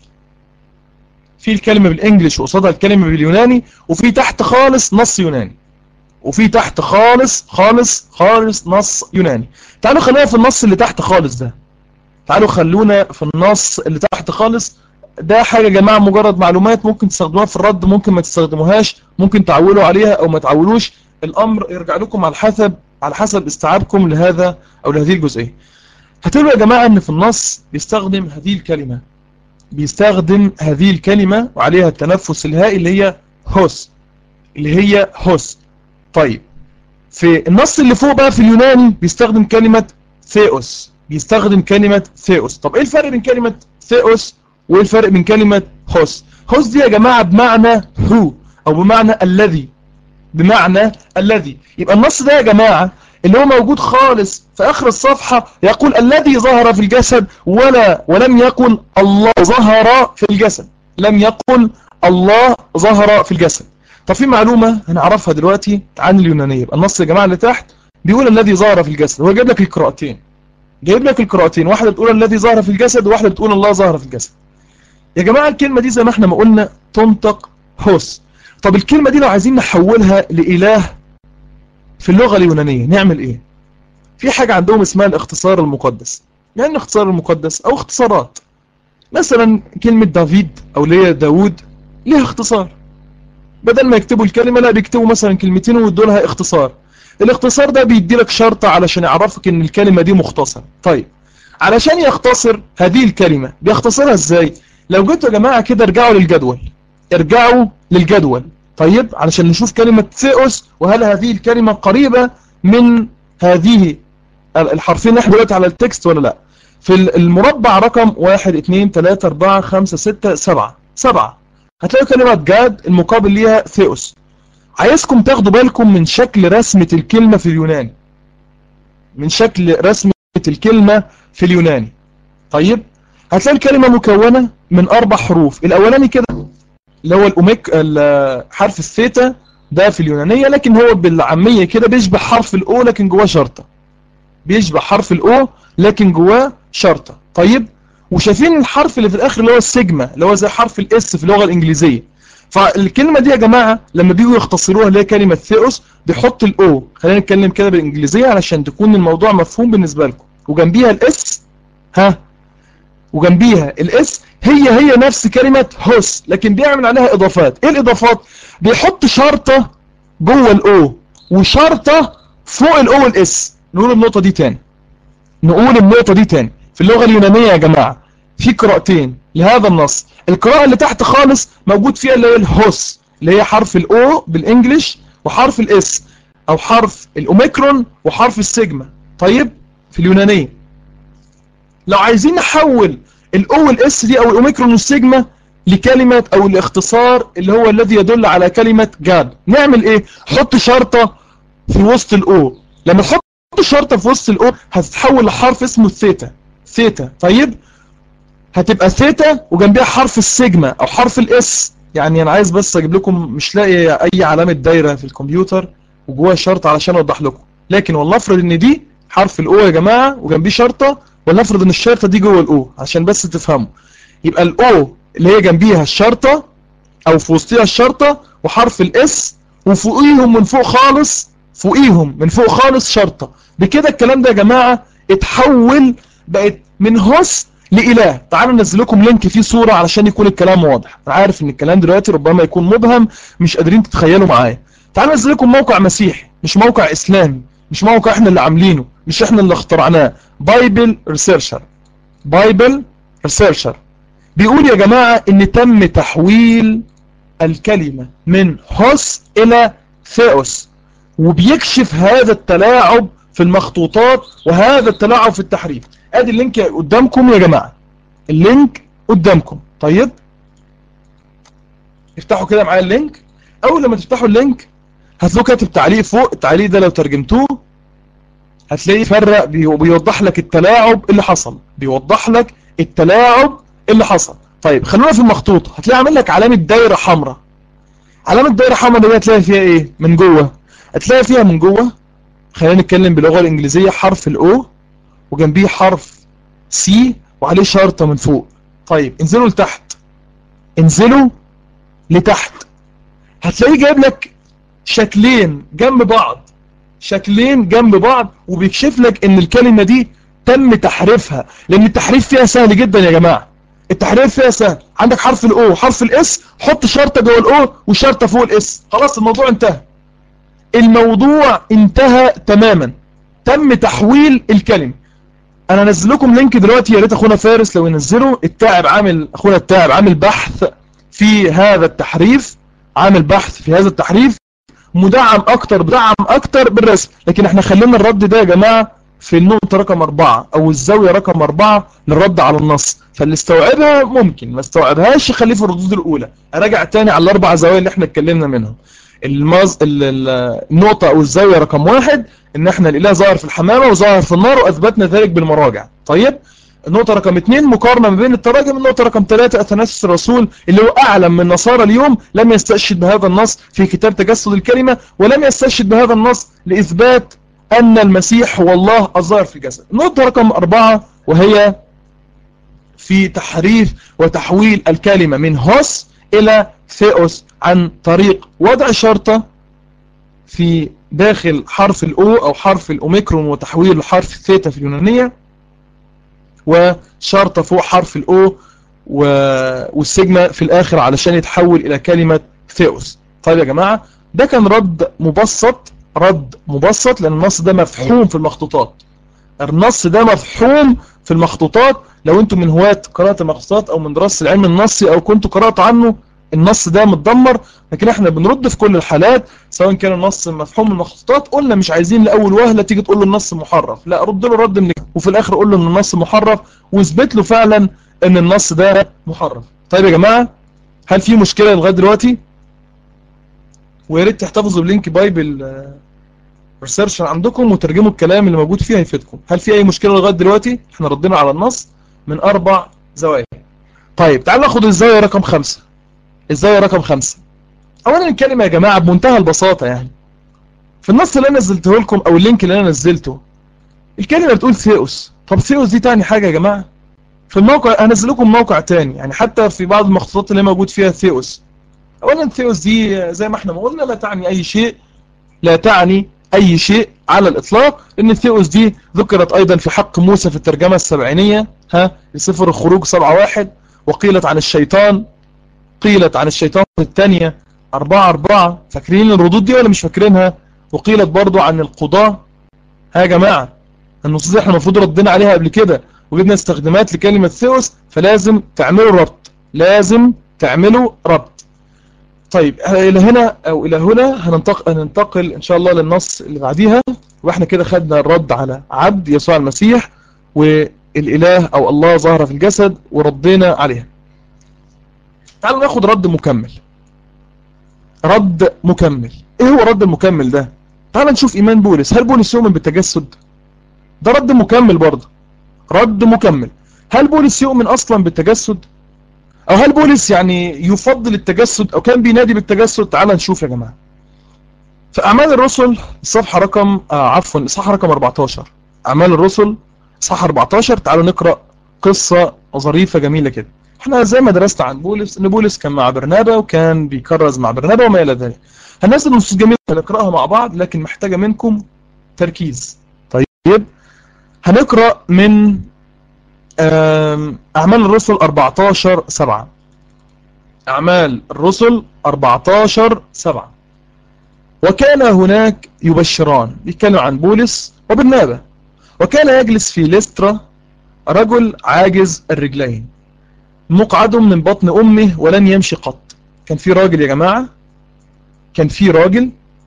في الكلمة بالانجلش وقصادها الكلمة باليوناني وفي تحت خالص نص يوناني وفي تحت خالص خالص خالص نص يوناني تعالوا خلينا في النص اللي تحت خالص ده تعالوا خلونا في النص اللي تحت خالص ده حاجة يا جماعة مجرد معلومات ممكن تستخدموها في الرد ممكن ما تستخدموهاش ممكن تعولوا عليها او ما تعولوش الامر يرجع لكم على حسب على حسب استيعابكم لهذا او لهذه الجزئية هتقولوا يا جماعة ان في النص بيستخدم هذه الكلمة بيستخدم هذه الكلمة وعليها التنفس الهائي اللي هي هوس اللي هي هوس طيب في النص اللي فوق بقى في اليوناني بيستخدم كلمة ثيوس بيستخدم كلمة ثيوس طب ايه الفرق بين كلمة ثيوس وايه الفرق بين كلمة هوس هوس دي يا جماعة بمعنى هو او بمعنى الذي بمعنى الذي يبقى النص ده يا جماعة اللي هو موجود خالص في اخر الصفحة يقول الذي ظهر في الجسد ولا ولم يقل الله ظهر في الجسد لم يقل الله ظهر في الجسد طب في معلومة هنعرفها دلوقتي عن اليونانية يبقى النص يا جماعة اللي تحت بيقول الذي ظهر في الجسد هو جايب لك القراءتين جايب لك القراءتين واحدة بتقول الذي ظهر في الجسد وواحدة بتقول الله ظهر في الجسد يا جماعة الكلمة دي زي ما احنا ما قلنا تنطق هوس طب الكلمة دي لو عايزين نحولها لإله في اللغة اليونانية نعمل ايه في حاجة عندهم اسمها الاختصار المقدس يعني الاختصار المقدس او اختصارات مثلا كلمة دافيد او اللي هي داود ليها اختصار بدل ما يكتبوا الكلمة لا بيكتبوا مثلا كلمتين ويدوا لها اختصار الاختصار ده بيدي لك شرطة علشان يعرفك ان الكلمة دي مختصرة طيب علشان يختصر هذه الكلمة بيختصرها ازاي لو جيتوا يا جماعة كده ارجعوا للجدول ارجعوا للجدول طيب علشان نشوف كلمة ثيوس وهل هذه الكلمة قريبة من هذه الحرفين اللي احنا دلوقتي على التكست ولا لا في المربع رقم 1 2 3 4 5 6 7 7 هتلاقوا كلمة جاد المقابل ليها ثيوس عايزكم تاخدوا بالكم من شكل رسمة الكلمة في اليوناني من شكل رسمة الكلمة في اليوناني طيب هتلاقي الكلمة مكونة من أربع حروف الأولاني كده اللي هو الأوميك حرف الثيتا ده في اليونانية لكن هو بالعامية كده بيشبه حرف الأو لكن جواه شرطة بيشبه حرف الأو لكن جواه شرطة طيب وشايفين الحرف اللي في الآخر اللي هو السيجما اللي هو زي حرف الإس في اللغة الإنجليزية فالكلمة دي يا جماعة لما بيجوا يختصروها اللي هي كلمة ثيوس بيحط الأو خلينا نتكلم كده بالإنجليزية علشان تكون الموضوع مفهوم بالنسبة لكم وجنبيها الإس ها وجنبيها الاس هي هي نفس كلمة هوس لكن بيعمل عليها اضافات ايه الاضافات بيحط شرطة جوه الاو وشرطة فوق الاو والاس نقول النقطة دي تاني نقول النقطة دي تاني في اللغة اليونانية يا جماعة في قراءتين لهذا النص القراءة اللي تحت خالص موجود فيها اللي هي الهوس اللي هي حرف الاو بالانجلش وحرف الاس او حرف الاوميكرون وحرف السيجما طيب في اليونانية لو عايزين نحول الاو والاس دي او الاوميكرون والسيجما لكلمة او الاختصار اللي هو الذي يدل على كلمة جاد نعمل ايه حط شرطة في وسط الاو لما تحط شرطة في وسط الاو هتتحول لحرف اسمه الثيتا ثيتا طيب هتبقى ثيتا وجنبها حرف السيجما او حرف الاس يعني انا عايز بس اجيب لكم مش لاقي اي علامة دايرة في الكمبيوتر وجواها شرطة علشان اوضح لكم لكن والله افرض ان دي حرف الاو يا جماعة وجنبيه شرطة ولنفرض ان الشرطة دي جوه الاو عشان بس تفهموا يبقى الاو اللي هي جنبيها الشرطة او في وسطها الشرطة وحرف الاس وفوقيهم من فوق خالص فوقيهم من فوق خالص شرطة بكده الكلام ده يا جماعة اتحول بقت من هوس لإله تعالوا ننزل لكم لينك فيه صورة علشان يكون الكلام واضح انا عارف ان الكلام دلوقتي ربما يكون مبهم مش قادرين تتخيلوا معايا تعالوا ننزل لكم موقع مسيحي مش موقع اسلامي مش موقع احنا اللي عاملينه مش احنا اللي اخترعناه بايبل ريسيرشر بايبل ريسيرشر بيقول يا جماعة ان تم تحويل الكلمة من هوس الى ثيوس وبيكشف هذا التلاعب في المخطوطات وهذا التلاعب في التحريف ادي اللينك قدامكم يا جماعة اللينك قدامكم طيب افتحوا كده معايا اللينك اول لما تفتحوا اللينك هتلاقوا كاتب تعليق فوق التعليق ده لو ترجمتوه هتلاقيه فرق بيوضح لك التلاعب اللي حصل بيوضح لك التلاعب اللي حصل طيب خلونا في المخطوط هتلاقي عامل لك علامة دايرة حمراء علامة دايرة حمراء دي هتلاقي فيها ايه من جوه هتلاقي فيها من جوه خلينا نتكلم باللغة الانجليزية حرف الاو وجنبيه حرف سي وعليه شرطة من فوق طيب انزلوا لتحت انزلوا لتحت هتلاقيه جايب لك شكلين جنب بعض شكلين جنب بعض وبيكشف لك ان الكلمة دي تم تحريفها لان التحريف فيها سهل جدا يا جماعة التحريف فيها سهل عندك حرف الاو حرف الاس حط شرطة جوه الاو وشرطة فوق الاس خلاص الموضوع انتهى الموضوع انتهى تماما تم تحويل الكلمة انا انزل لكم لينك دلوقتي يا ريت اخونا فارس لو ينزله التاعب عامل اخونا التاعب عامل بحث في هذا التحريف عامل بحث في هذا التحريف مدعم اكتر بدعم اكتر بالرسم لكن احنا خلينا الرد ده يا جماعة في النقطة رقم اربعة او الزاوية رقم اربعة للرد على النص فاللي استوعبها ممكن ما استوعبهاش يخليه في الردود الاولى اراجع تاني على الاربع زوايا اللي احنا اتكلمنا منهم المز... النقطة او الزاوية رقم واحد ان احنا الاله ظاهر في الحمامة وظاهر في النار واثبتنا ذلك بالمراجع طيب النقطة رقم اثنين مقارنة ما بين التراجم النقطة رقم ثلاثة أثناسس الرسول اللي هو أعلم من نصارى اليوم لم يستشهد بهذا النص في كتاب تجسد الكلمة ولم يستشهد بهذا النص لإثبات أن المسيح هو الله الظاهر في الجسد النقطة رقم أربعة وهي في تحريف وتحويل الكلمة من هوس إلى ثيوس عن طريق وضع شرطة في داخل حرف الأو أو حرف الأوميكرون وتحويل حرف الثيتا في اليونانية وشرطة فوق حرف الأو والسيجما في الآخر علشان يتحول إلى كلمة ثيوس طيب يا جماعة ده كان رد مبسط رد مبسط لأن النص ده مفحوم في المخطوطات النص ده مفحوم في المخطوطات لو انتم من هواة قراءة المخطوطات او من دراسة العلم النصي او كنتوا قرأت عنه النص ده متدمر لكن احنا بنرد في كل الحالات سواء كان النص مفحوم من المخطوطات قلنا مش عايزين لأول وهلة تيجي تقول له النص محرف لا رد له رد من وفي الاخر قول له ان النص محرف واثبت له فعلا ان النص ده محرف طيب يا جماعة هل في مشكلة لغاية دلوقتي ويا ريت تحتفظوا بلينك بايبل ريسيرش عندكم وترجموا الكلام اللي موجود فيه هيفيدكم هل في اي مشكلة لغاية دلوقتي احنا ردينا على النص من اربع زوايا طيب تعالوا ناخد الزاوية رقم خمسة الزاوية رقم خمسة اولا الكلمة يا جماعة بمنتهى البساطة يعني في النص اللي انا نزلته لكم او اللينك اللي انا نزلته الكلمة بتقول ثيوس طب ثيوس دي تاني حاجة يا جماعة في الموقع هنزل لكم موقع تاني يعني حتى في بعض المخطوطات اللي موجود فيها ثيوس اولا ثيوس دي زي ما احنا ما قلنا لا تعني اي شيء لا تعني اي شيء على الاطلاق ان الثيوس دي ذكرت ايضا في حق موسى في الترجمة السبعينية ها لسفر الخروج سبعة واحد وقيلت عن الشيطان قيلت عن الشيطان الثانية أربعة أربعة فاكرين الردود دي ولا مش فاكرينها وقيلت برضو عن القضاء ها يا جماعة النصوص دي احنا المفروض ردنا عليها قبل كده وجبنا استخدامات لكلمة ثيوس فلازم تعملوا ربط لازم تعملوا ربط طيب الى هنا او الى هنا هننتقل, هننتقل ان شاء الله للنص اللي بعديها واحنا كده خدنا الرد على عبد يسوع المسيح والاله او الله ظهر في الجسد وردينا عليها تعالوا ناخد رد مكمل رد مكمل ايه هو رد المكمل ده تعال نشوف ايمان بولس هل بولس يؤمن بالتجسد ده رد مكمل برضه رد مكمل هل بولس يؤمن اصلا بالتجسد او هل بولس يعني يفضل التجسد او كان بينادي بالتجسد تعال نشوف يا جماعة في اعمال الرسل الصفحة رقم آه عفوا الصفحة رقم 14 اعمال الرسل صفحة 14 تعالوا نقرأ قصة ظريفة جميلة كده احنا زي ما درست عن بولس ان بولس كان مع برنابا وكان بيكرز مع برنابا وما الى ذلك هننزل نصوص جميلة نقرأها مع بعض لكن محتاجة منكم تركيز طيب هنقرأ من أعمال الرسل 14 7 أعمال الرسل 14 7 وكان هناك يبشران بيتكلم عن بولس وبرنابا وكان يجلس في لسترا رجل عاجز الرجلين مقعد من بطن أمه ولن يمشي قط كان في راجل يا جماعة كان في راجل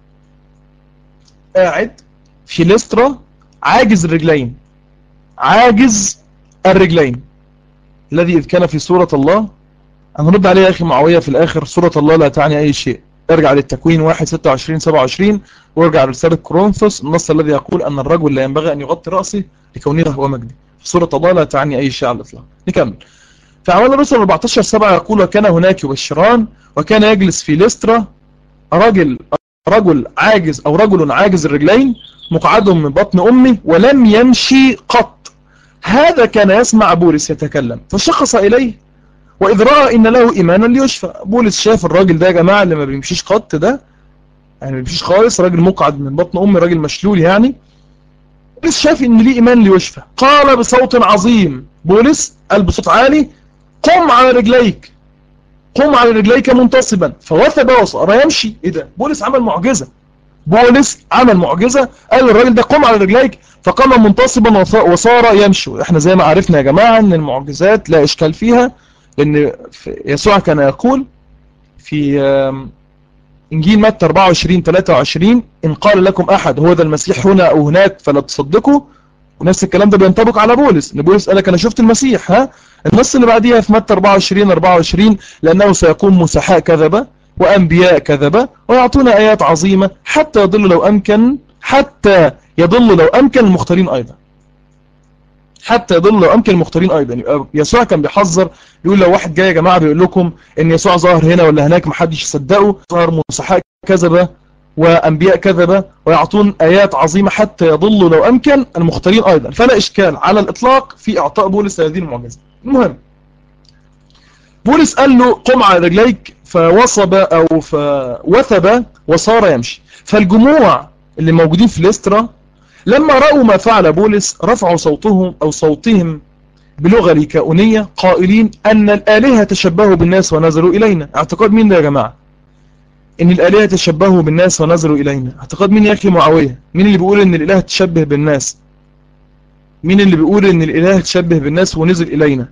قاعد في لسترا عاجز الرجلين عاجز الرجلين الذي إذ كان في سورة الله هنرد عليه يا أخي معاوية في الآخر سورة الله لا تعني أي شيء ارجع للتكوين 1 26 27 وارجع لرسالة كورنثوس النص الذي يقول أن الرجل لا ينبغي أن يغطي رأسه لكونه هو مجدي سورة الله لا تعني أي شيء على الإطلاق نكمل في أعمال الرسل 14 7 يقول وكان هناك يبشران وكان يجلس في لسترا رجل رجل عاجز أو رجل عاجز الرجلين مقعد من بطن أمه ولم يمشي قط هذا كان يسمع بولس يتكلم فشخص إليه وإذ رأى إن له إيمانا ليشفى بولس شاف الراجل ده يا جماعة اللي ما بيمشيش قط ده يعني ما بيمشيش خالص راجل مقعد من بطن أمه راجل مشلول يعني بولس شاف إن ليه إيمان ليشفى قال بصوت عظيم بولس قال بصوت عالي قم على رجليك قم على رجليك منتصبا فوثب وصار يمشي ايه ده بولس عمل معجزة بولس عمل معجزة قال الراجل ده قم على رجليك فقام منتصبا وصار يمشي احنا زي ما عرفنا يا جماعة ان المعجزات لا اشكال فيها لان يسوع كان يقول في انجيل متى 24 23 ان قال لكم احد هو ذا المسيح هنا او هناك فلا تصدقوا ونفس الكلام ده بينطبق على بولس ان بولس قال لك انا شفت المسيح ها النص اللي بعديها في متى 24 24 لانه سيكون مسحاء كذبة وانبياء كذبة ويعطون ايات عظيمة حتى يضل لو امكن حتى يضل لو امكن المختارين ايضا حتى يضل لو امكن المختارين ايضا يسوع كان بيحذر يقول لو واحد جاي يا جماعة بيقول لكم ان يسوع ظاهر هنا ولا هناك محدش يصدقه ظهر مسحاء كذبة وأنبياء كذبة ويعطون آيات عظيمة حتى يضلوا لو أمكن المختارين أيضا فلا إشكال على الإطلاق في إعطاء بولس هذه المعجزة المهم بولس قال له قم على رجليك فوصب أو فوثب وصار يمشي فالجموع اللي موجودين في ليسترا لما رأوا ما فعل بولس رفعوا صوتهم أو صوتهم بلغة ليكاونية قائلين أن الآلهة تشبهوا بالناس ونزلوا إلينا اعتقاد مين ده يا جماعة ان الالهه تشبهوا بالناس ونظروا الينا اعتقاد مين يا اخي معاويه مين اللي بيقول ان الاله تشبه بالناس مين اللي بيقول ان الاله تشبه بالناس ونزل الينا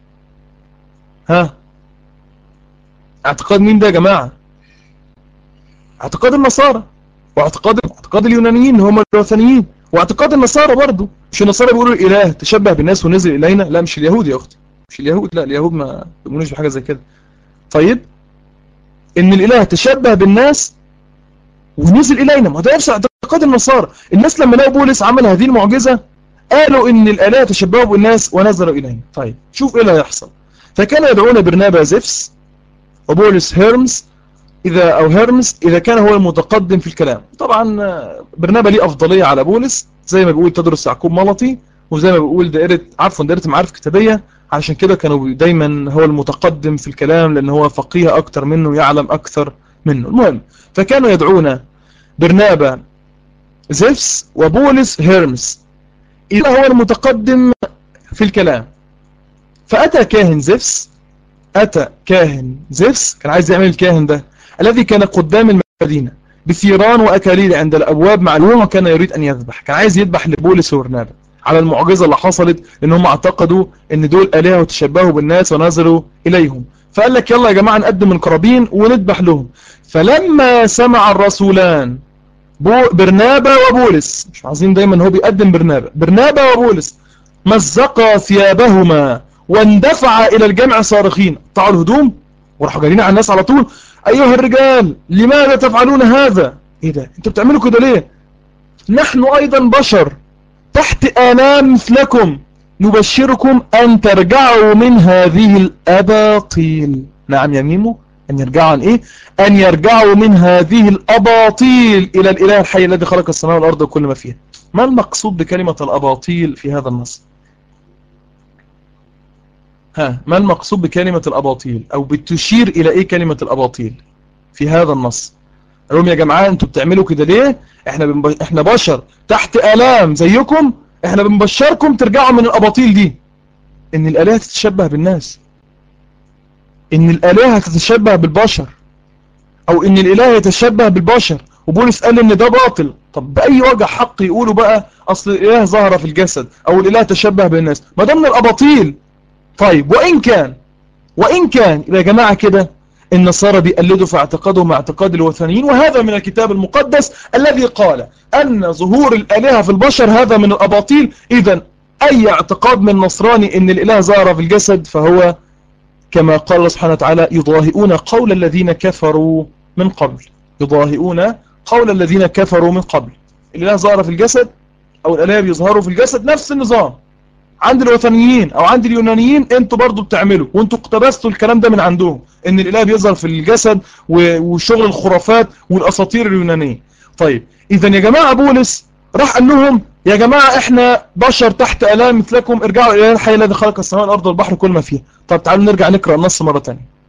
ها اعتقاد مين ده يا جماعه اعتقاد النصارى واعتقاد اعتقاد اليونانيين هم الوثنيين واعتقاد النصارى برضه مش النصارى بيقولوا الاله تشبه بالناس ونزل الينا لا مش اليهود يا اختي مش اليهود لا اليهود ما بيؤمنوش بحاجه زي كده طيب ان الاله تشبه بالناس ونزل الينا ما ده نفس اعتقاد النصارى الناس لما لقوا بولس عمل هذه المعجزة قالوا ان الاله تشبهوا بالناس ونزلوا الينا طيب شوف ايه اللي هيحصل فكان يدعون برنابا زفس وبولس هيرمس اذا او هيرمس اذا كان هو المتقدم في الكلام طبعا برنابا ليه افضلية على بولس زي ما بيقول تدرس يعقوب ملطي وزي ما بيقول دائرة عفوا دائرة معارف كتابية عشان كده كانوا دايما هو المتقدم في الكلام لان هو فقيه اكتر منه يعلم اكثر منه المهم فكانوا يدعون برنابا زفس وبولس هيرمس إذا هو المتقدم في الكلام فأتى كاهن زفس أتى كاهن زفس كان عايز يعمل الكاهن ده الذي كان قدام المدينة بثيران وأكاليل عند الأبواب معلومة وكان يريد أن يذبح كان عايز يذبح لبولس وبرنابا على المعجزة اللي حصلت لأنهم اعتقدوا أن دول آلهة وتشبهوا بالناس ونزلوا إليهم فقال لك يلا يا جماعة نقدم القرابين ونذبح لهم فلما سمع الرسولان برنابا وبولس مش عايزين دايما هو بيقدم برنابا برنابا وبولس مزقا ثيابهما واندفع إلى الجمع صارخين قطعوا الهدوم وراحوا جايين على الناس على طول أيها الرجال لماذا تفعلون هذا إيه ده أنتوا بتعملوا كده ليه نحن أيضا بشر تحت آلام مثلكم نبشركم أن ترجعوا من هذه الأباطيل نعم يا ميمو أن يرجعوا عن إيه أن يرجعوا من هذه الأباطيل إلى الإله الحي الذي خلق السماء والأرض وكل ما فيها ما المقصود بكلمة الأباطيل في هذا النص ها ما المقصود بكلمة الأباطيل أو بتشير إلى إيه كلمة الأباطيل في هذا النص قالوا يا جماعة أنتوا بتعملوا كده ليه احنا بنب... احنا بشر تحت آلام زيكم احنا بنبشركم ترجعوا من الأباطيل دي ان الآلهة تتشبه بالناس ان الآلهة تتشبه بالبشر او ان الإله يتشبه بالبشر وبولس قال ان ده باطل طب بأي وجه حق يقولوا بقى اصل الإله ظهر في الجسد او الإله تشبه بالناس ما ده من الأباطيل طيب وإن كان وإن كان يا جماعة كده النصارى بيقلدوا في اعتقادهم اعتقاد الوثنيين وهذا من الكتاب المقدس الذي قال أن ظهور الآلهة في البشر هذا من الأباطيل إذا أي اعتقاد من نصراني أن الإله ظهر في الجسد فهو كما قال الله سبحانه وتعالى يضاهئون قول الذين كفروا من قبل يضاهئون قول الذين كفروا من قبل الإله ظهر في الجسد أو الآلهة بيظهروا في الجسد نفس النظام عند الوثنيين او عند اليونانيين انتوا برضو بتعملوا وانتوا اقتبستوا الكلام ده من عندهم ان الاله بيظهر في الجسد وشغل الخرافات والاساطير اليونانيه طيب اذا يا جماعه بولس راح قال لهم يا جماعه احنا بشر تحت الام مثلكم ارجعوا الى الحي الذي خلق السماء والارض والبحر كل ما فيها طب تعالوا نرجع نقرا النص مره ثانيه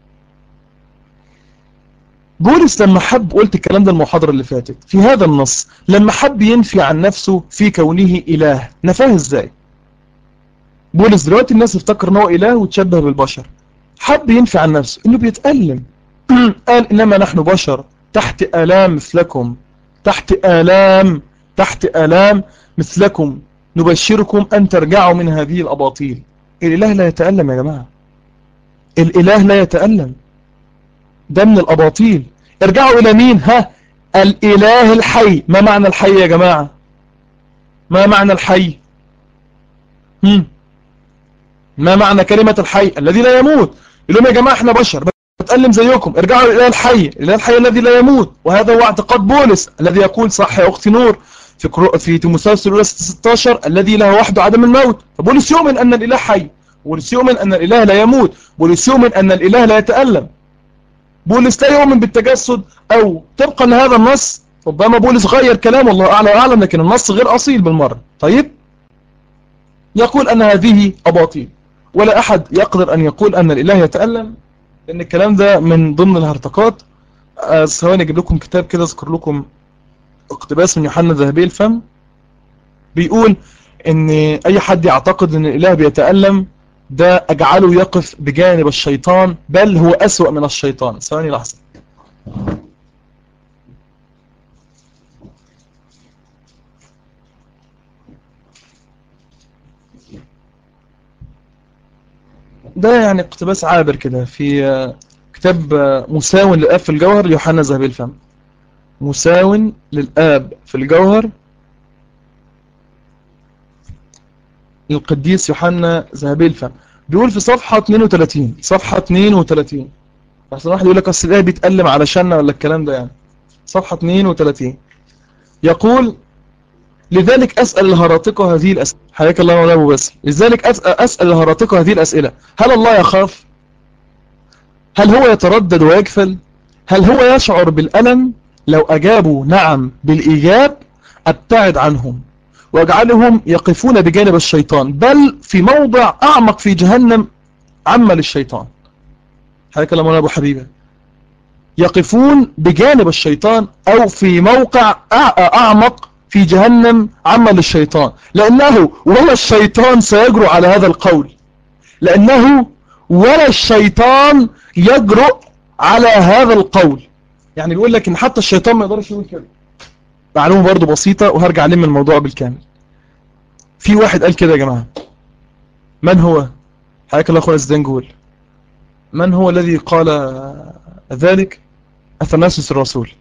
بولس لما حب قلت الكلام ده المحاضرة اللي فاتت في هذا النص لما حب ينفي عن نفسه في كونه إله نفاه ازاي بولس دلوقتي الناس افتكر ان هو إله وتشبه بالبشر حب ينفي عن نفسه انه بيتألم قال انما نحن بشر تحت آلام مثلكم تحت آلام تحت آلام مثلكم نبشركم أن ترجعوا من هذه الأباطيل الإله لا يتألم يا جماعة الإله لا يتألم ده من الأباطيل ارجعوا إلى مين ها الإله الحي ما معنى الحي يا جماعة ما معنى الحي هم. ما معنى كلمة الحي الذي لا يموت يقول لهم يا جماعة احنا بشر بتألم زيكم ارجعوا إلى الحي الإله الحي الذي لا يموت وهذا هو اعتقاد بولس الذي يقول صح يا أختي نور في كرو... في تيموثاوس الأولى 16 الذي له وحده عدم الموت فبولس يؤمن أن الإله حي بولس يؤمن أن الإله لا يموت بولس يؤمن أن الإله لا يتألم بولس لا يؤمن بالتجسد أو طبقا لهذا النص ربما بولس غير كلامه الله أعلى وأعلم لكن النص غير أصيل بالمرة طيب يقول أن هذه أباطيل ولا أحد يقدر أن يقول أن الإله يتألم لأن الكلام ده من ضمن الهرطقات ثواني أجيب لكم كتاب كده أذكر لكم اقتباس من يوحنا ذهبي الفم بيقول ان اي حد يعتقد ان الاله بيتألم ده اجعله يقف بجانب الشيطان بل هو اسوأ من الشيطان ثواني لحظة ده يعني اقتباس عابر كده في كتاب مساوٍ للآب في الجوهر ليوحنا ذهبي الفم مساو للآب في الجوهر القديس يوحنا ذهبي الفم بيقول في صفحة 32 صفحة 32 عشان واحد يقول لك اصل الايه بيتألم علشاننا ولا الكلام ده يعني صفحة 32 يقول لذلك أسأل الهراطقة هذه الأسئلة حياك الله مولانا بس لذلك أسأل الهراطقة هذه الأسئلة هل الله يخاف هل هو يتردد ويكفل هل هو يشعر بالألم لو أجابوا نعم بالإيجاب أبتعد عنهم واجعلهم يقفون بجانب الشيطان بل في موضع أعمق في جهنم عمل الشيطان حياك الله مولانا أبو حبيبة يقفون بجانب الشيطان أو في موقع أعمق في جهنم عمل الشيطان لأنه ولا الشيطان سيجرؤ على هذا القول لأنه ولا الشيطان يجرؤ على هذا القول يعني بيقول لك ان حتى الشيطان ما يقدرش يقول كده معلومه برضو بسيطه وهرجع لم الموضوع بالكامل في واحد قال كده يا جماعه من هو حياك الله اخويا الزنجول من هو الذي قال ذلك اثناسيوس الرسول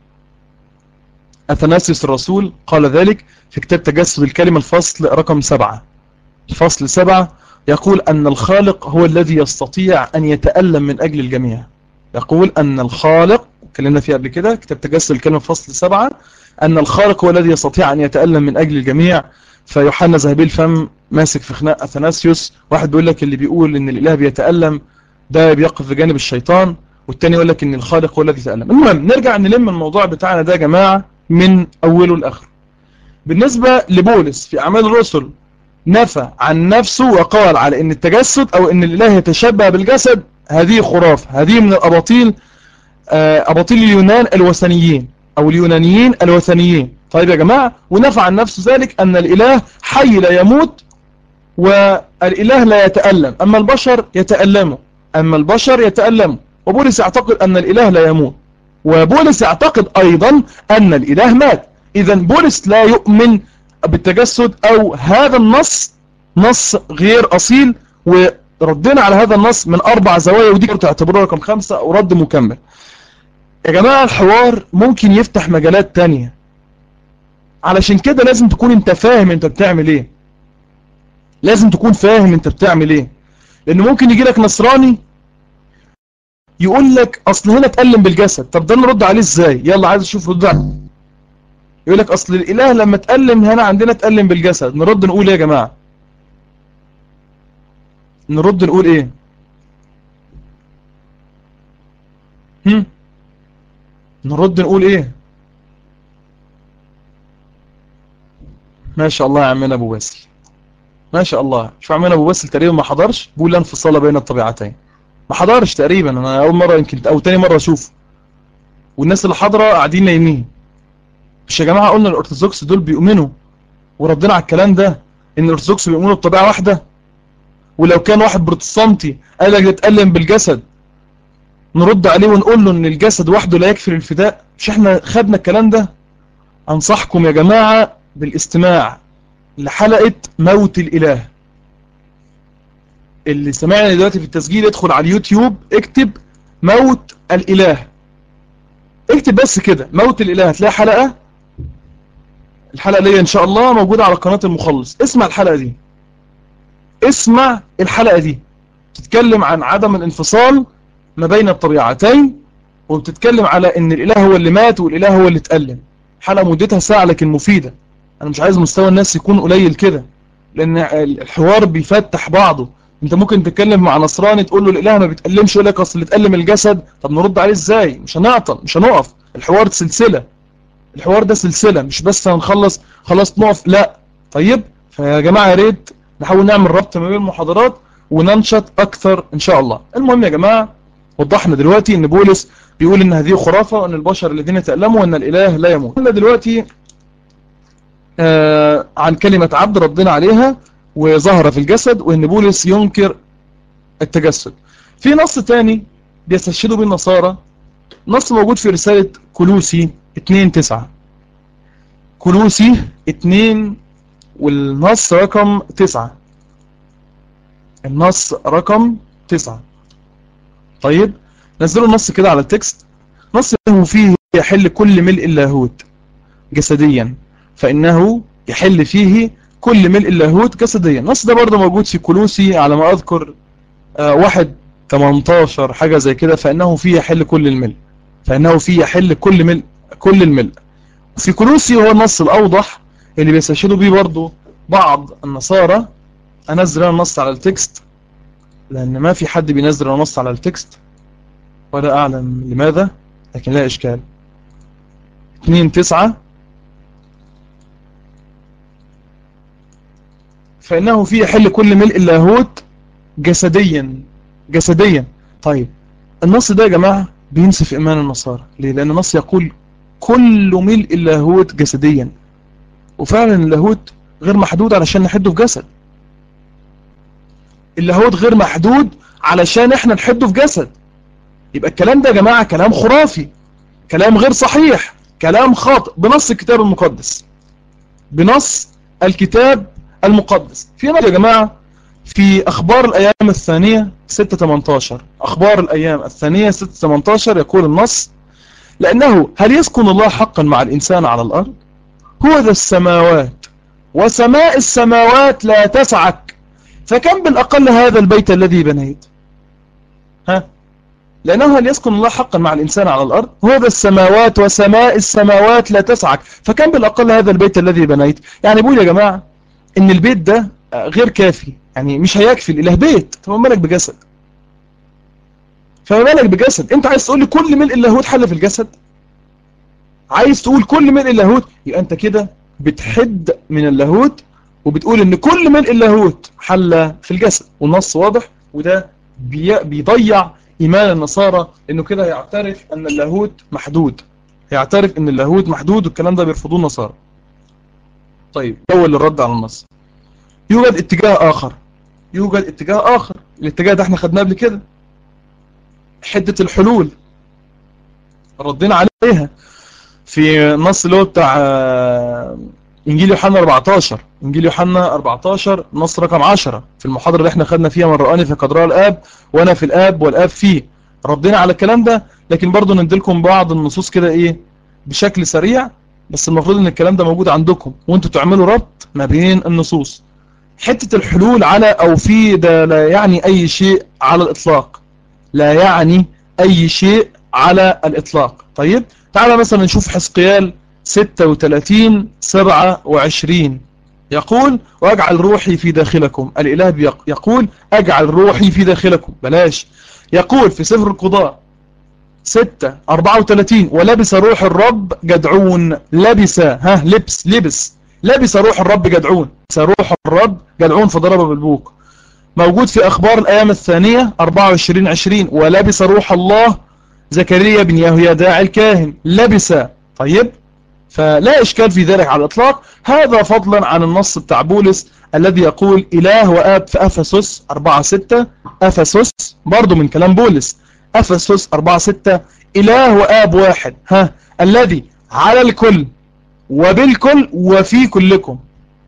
اثناسيوس الرسول قال ذلك في كتاب تجسد الكلمه الفصل رقم سبعة الفصل سبعة يقول أن الخالق هو الذي يستطيع أن يتألم من أجل الجميع يقول أن الخالق اتكلمنا فيه قبل كده كتاب تجسد الكلمة فصل سبعة أن الخالق هو الذي يستطيع أن يتألم من أجل الجميع فيوحنا ذهبي الفم ماسك في خناق أثناسيوس واحد بيقول لك اللي بيقول أن الإله بيتألم ده بيقف بجانب الشيطان والتاني يقول لك أن الخالق هو الذي يتألم المهم نرجع نلم الموضوع بتاعنا ده يا جماعة من أوله لآخره بالنسبة لبولس في أعمال الرسل نفى عن نفسه وقال على أن التجسد أو أن الإله يتشبه بالجسد هذه خرافة هذه من الأباطيل أباطيل اليونان الوثنيين أو اليونانيين الوثنيين طيب يا جماعة ونفع عن نفسه ذلك أن الإله حي لا يموت والإله لا يتألم أما البشر يتألموا أما البشر يتألموا وبولس يعتقد أن الإله لا يموت وبولس يعتقد أيضا أن الإله مات إذا بولس لا يؤمن بالتجسد أو هذا النص نص غير أصيل وردنا على هذا النص من أربع زوايا ودي تعتبروها رقم خمسة أو رد مكمل يا جماعة الحوار ممكن يفتح مجالات تانية علشان كده لازم تكون انت فاهم انت بتعمل ايه لازم تكون فاهم انت بتعمل ايه لان ممكن يجي لك نصراني يقول لك اصل هنا اتألم بالجسد طب ده نرد عليه ازاي يلا عايز اشوف رد عليه يقول لك اصل الاله لما اتألم هنا عندنا اتألم بالجسد نرد نقول ايه يا جماعة نرد نقول ايه هم نرد نقول ايه ما شاء الله يا عمنا ابو باسل ما شاء الله شو عمنا ابو باسل تقريبا ما حضرش بيقول لا انفصال بين الطبيعتين ما حضرش تقريبا انا اول مره يمكن او تاني مره اشوفه والناس اللي حاضره قاعدين نايمين مش يا جماعه قلنا الارثوذكس دول بيؤمنوا وردنا على الكلام ده ان الارثوذكس بيؤمنوا بطبيعه واحده ولو كان واحد بروتستانتي قال لك يتألم بالجسد نرد عليه ونقول له ان الجسد وحده لا يكفي للفداء مش احنا خدنا الكلام ده انصحكم يا جماعة بالاستماع لحلقة موت الاله اللي سمعني دلوقتي في التسجيل ادخل على اليوتيوب اكتب موت الاله اكتب بس كده موت الاله هتلاقي حلقة الحلقة اللي ان شاء الله موجودة على قناة المخلص اسمع الحلقة دي اسمع الحلقة دي تتكلم عن عدم الانفصال ما بين الطبيعتين وبتتكلم على ان الاله هو اللي مات والاله هو اللي اتألم حلقة مدتها ساعة لكن مفيدة انا مش عايز مستوى الناس يكون قليل كده لان الحوار بيفتح بعضه انت ممكن تتكلم مع نصراني تقول له الاله ما بيتألمش يقول لك اصل اللي اتألم الجسد طب نرد عليه ازاي مش هنعطل مش هنقف الحوار سلسلة الحوار ده سلسلة مش بس هنخلص خلاص نقف لا طيب فيا جماعة يا ريت نحاول نعمل ربط ما بين المحاضرات وننشط اكثر ان شاء الله المهم يا جماعة وضحنا دلوقتي ان بولس بيقول ان هذه خرافة وان البشر الذين تألموا وان الاله لا يموت قلنا دلوقتي آه عن كلمة عبد ردنا عليها وظهر في الجسد وان بولس ينكر التجسد في نص تاني بيستشهدوا به النصارى نص موجود في رسالة كلوسي 2 9 كلوسي 2 والنص رقم 9 النص رقم 9 طيب نزلوا النص كده على التكست نص انه فيه يحل كل ملء اللاهوت جسديا فانه يحل فيه كل ملء اللاهوت جسديا النص ده برضه موجود في كلوسي على ما اذكر آه واحد 18 حاجة زي كده فانه فيه يحل كل الملء فانه فيه يحل كل ملء كل الملء في كلوسي هو النص الاوضح اللي بيستشهدوا بيه برضه بعض النصارى انزل النص على التكست لان ما في حد بينزل النص على التكست ولا اعلم لماذا لكن لا اشكال 2 9 فانه في يحل كل ملء اللاهوت جسديا جسديا طيب النص ده يا جماعة بينسف ايمان النصارى ليه لان النص يقول كل ملء اللاهوت جسديا وفعلا اللاهوت غير محدود علشان نحده في جسد اللاهوت غير محدود علشان احنا نحده في جسد يبقى الكلام ده يا جماعة كلام خرافي كلام غير صحيح كلام خاطئ بنص الكتاب المقدس بنص الكتاب المقدس في نص يا جماعة في أخبار الأيام الثانية 6-18 أخبار الأيام الثانية 6-18 يقول النص لأنه هل يسكن الله حقا مع الإنسان على الأرض هو ذا السماوات وسماء السماوات لا تسعك فكم بالأقل هذا البيت الذي بنيت ها لأنه هل يسكن الله حقا مع الإنسان على الأرض هو ذا السماوات وسماء السماوات لا تسعك فكم بالأقل هذا البيت الذي بنيت يعني بقول يا جماعة إن البيت ده غير كافي يعني مش هيكفي الإله بيت فما بالك بجسد فما بالك بجسد انت عايز تقول لي كل ملء اللاهوت حل في الجسد عايز تقول كل ملء اللاهوت يبقى انت كده بتحد من اللاهوت وبتقول ان كل ملء اللاهوت حل في الجسد والنص واضح وده بي بيضيع ايمان النصارى انه كده يعترف ان اللاهوت محدود يعترف ان اللاهوت محدود والكلام ده بيرفضوه النصارى طيب اول الرد على النص يوجد اتجاه اخر يوجد اتجاه اخر الاتجاه ده احنا خدناه قبل كده حدة الحلول ردينا عليها في النص اللي هو بتاع انجيل يوحنا 14 انجيل يوحنا 14 نص رقم 10 في المحاضرة اللي احنا خدنا فيها من رآني فقد رأى الاب وانا في الاب والاب فيه ردينا على الكلام ده لكن برضو نديلكم بعض النصوص كده ايه بشكل سريع بس المفروض ان الكلام ده موجود عندكم وانتوا تعملوا ربط ما بين النصوص حتة الحلول على او في ده لا يعني اي شيء على الاطلاق لا يعني اي شيء على الاطلاق طيب تعالى مثلا نشوف حسقيال 36 27 يقول واجعل روحي في داخلكم الإله يقول اجعل روحي في داخلكم بلاش يقول في سفر القضاء 6 34 ولبس روح الرب جدعون لبس ها لبس لبس لبس روح الرب جدعون لبس روح الرب جدعون فضرب بالبوق موجود في أخبار الأيام الثانية 24 20 ولبس روح الله زكريا بن يهويداع الكاهن لبس طيب فلا إشكال في ذلك على الإطلاق هذا فضلا عن النص بتاع بولس الذي يقول إله وآب في أفسس 4-6 أفسس برضو من كلام بولس أفسس 4-6 إله وآب واحد ها الذي على الكل وبالكل وفي كلكم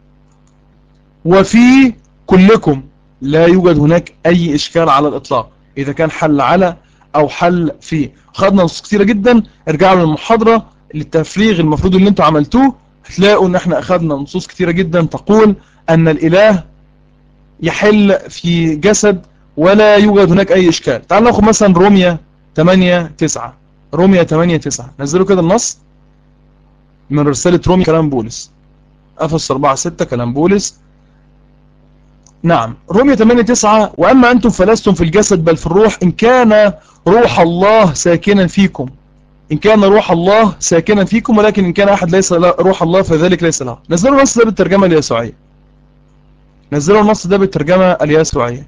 وفي كلكم لا يوجد هناك أي إشكال على الإطلاق إذا كان حل على أو حل في خدنا نصوص كثيرة جدا ارجعوا للمحاضرة للتفريغ المفروض اللي انتوا عملتوه هتلاقوا ان احنا اخدنا نصوص كثيرة جدا تقول ان الاله يحل في جسد ولا يوجد هناك اي اشكال تعال ناخد مثلا روميا 8 9 روميا 8 9 نزلوا كده النص من رسالة روميا كلام بولس افس 4 6 كلام بولس نعم روميا 8 9 واما انتم فلستم في الجسد بل في الروح ان كان روح الله ساكنا فيكم إن كان روح الله ساكنا فيكم ولكن إن كان أحد ليس روح الله فذلك ليس له نزلوا النص ده بالترجمة اليسوعية نزلوا النص ده بالترجمة اليسوعية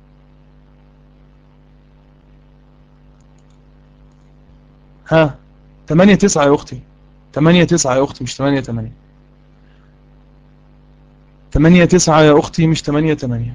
ها 8 9 يا أختي 8 9 يا أختي مش 8 8 8 9 يا أختي مش 8 8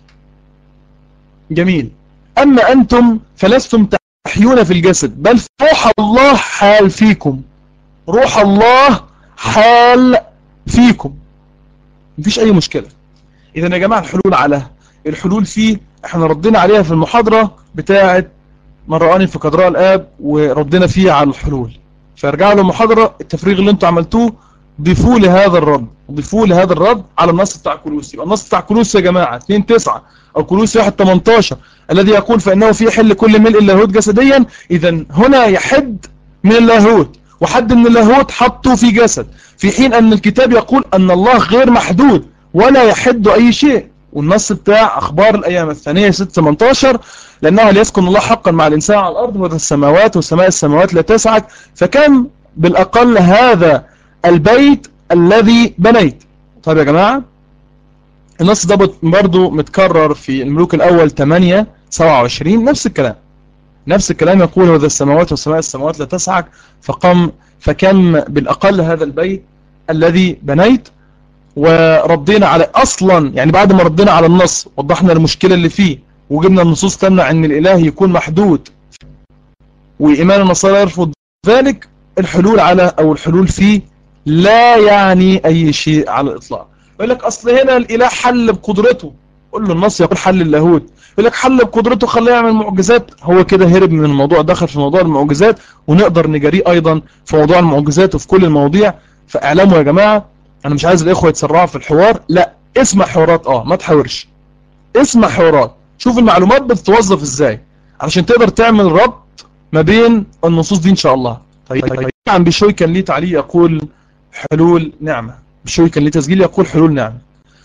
جميل أما أنتم فلستم تحيون في الجسد بل روح الله حال فيكم روح الله حال فيكم مفيش أي مشكلة إذا يا جماعة الحلول على الحلول فيه احنا ردينا عليها في المحاضرة بتاعة من رآني في قدراء الآب وردينا فيها على الحلول فارجعوا للمحاضرة التفريغ اللي انتوا عملتوه ضيفوا لهذا الرد ضيفوا لهذا الرد على النص بتاع كلوسي النص بتاع كلوسي يا جماعة 2 9 أو كلوسي 1 18 الذي يقول فإنه في حل كل ملء اللاهوت جسديا إذا هنا يحد من اللاهوت وحد من اللاهوت حطه في جسد في حين أن الكتاب يقول أن الله غير محدود ولا يحد أي شيء والنص بتاع أخبار الأيام الثانية 6 18 لأنه ليسكن الله حقا مع الإنسان على الأرض وذا السماوات وسماء السماوات لا تسعك فكم بالأقل هذا البيت الذي بنيت طيب يا جماعة النص ده برضو متكرر في الملوك الأول 8 27 نفس الكلام نفس الكلام يقول وذا السماوات وسماء السماوات لا تسعك فقم فكم بالأقل هذا البيت الذي بنيت وردينا على أصلا يعني بعد ما ردينا على النص وضحنا المشكلة اللي فيه وجبنا النصوص تمنع أن الإله يكون محدود وإيمان النصارى يرفض ذلك الحلول على أو الحلول فيه لا يعني أي شيء على الإطلاق يقول لك أصل هنا الإله حل بقدرته قول له النص يقول حل اللاهوت يقول لك حل بقدرته خليه يعمل معجزات هو كده هرب من الموضوع دخل في موضوع المعجزات ونقدر نجريه أيضا في موضوع المعجزات وفي كل المواضيع فاعلموا يا جماعة أنا مش عايز الإخوة يتسرعوا في الحوار لا اسمع حوارات اه ما تحاورش اسمع حوارات شوف المعلومات بتتوظف ازاي علشان تقدر تعمل ربط ما بين النصوص دي ان شاء الله طيب عن بشوي كان ليه تعليق يقول حلول نعمة بشوي كان ليه تسجيل يقول حلول نعمة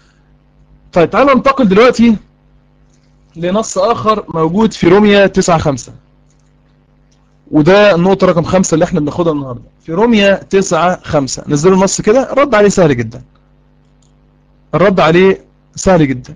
طيب تعالوا ننتقل دلوقتي لنص آخر موجود في روميا 9 5 وده النقطة رقم 5 اللي احنا بناخدها النهاردة في روميا 9 5 نزلوا النص كده الرد عليه سهل جدا الرد عليه سهل جدا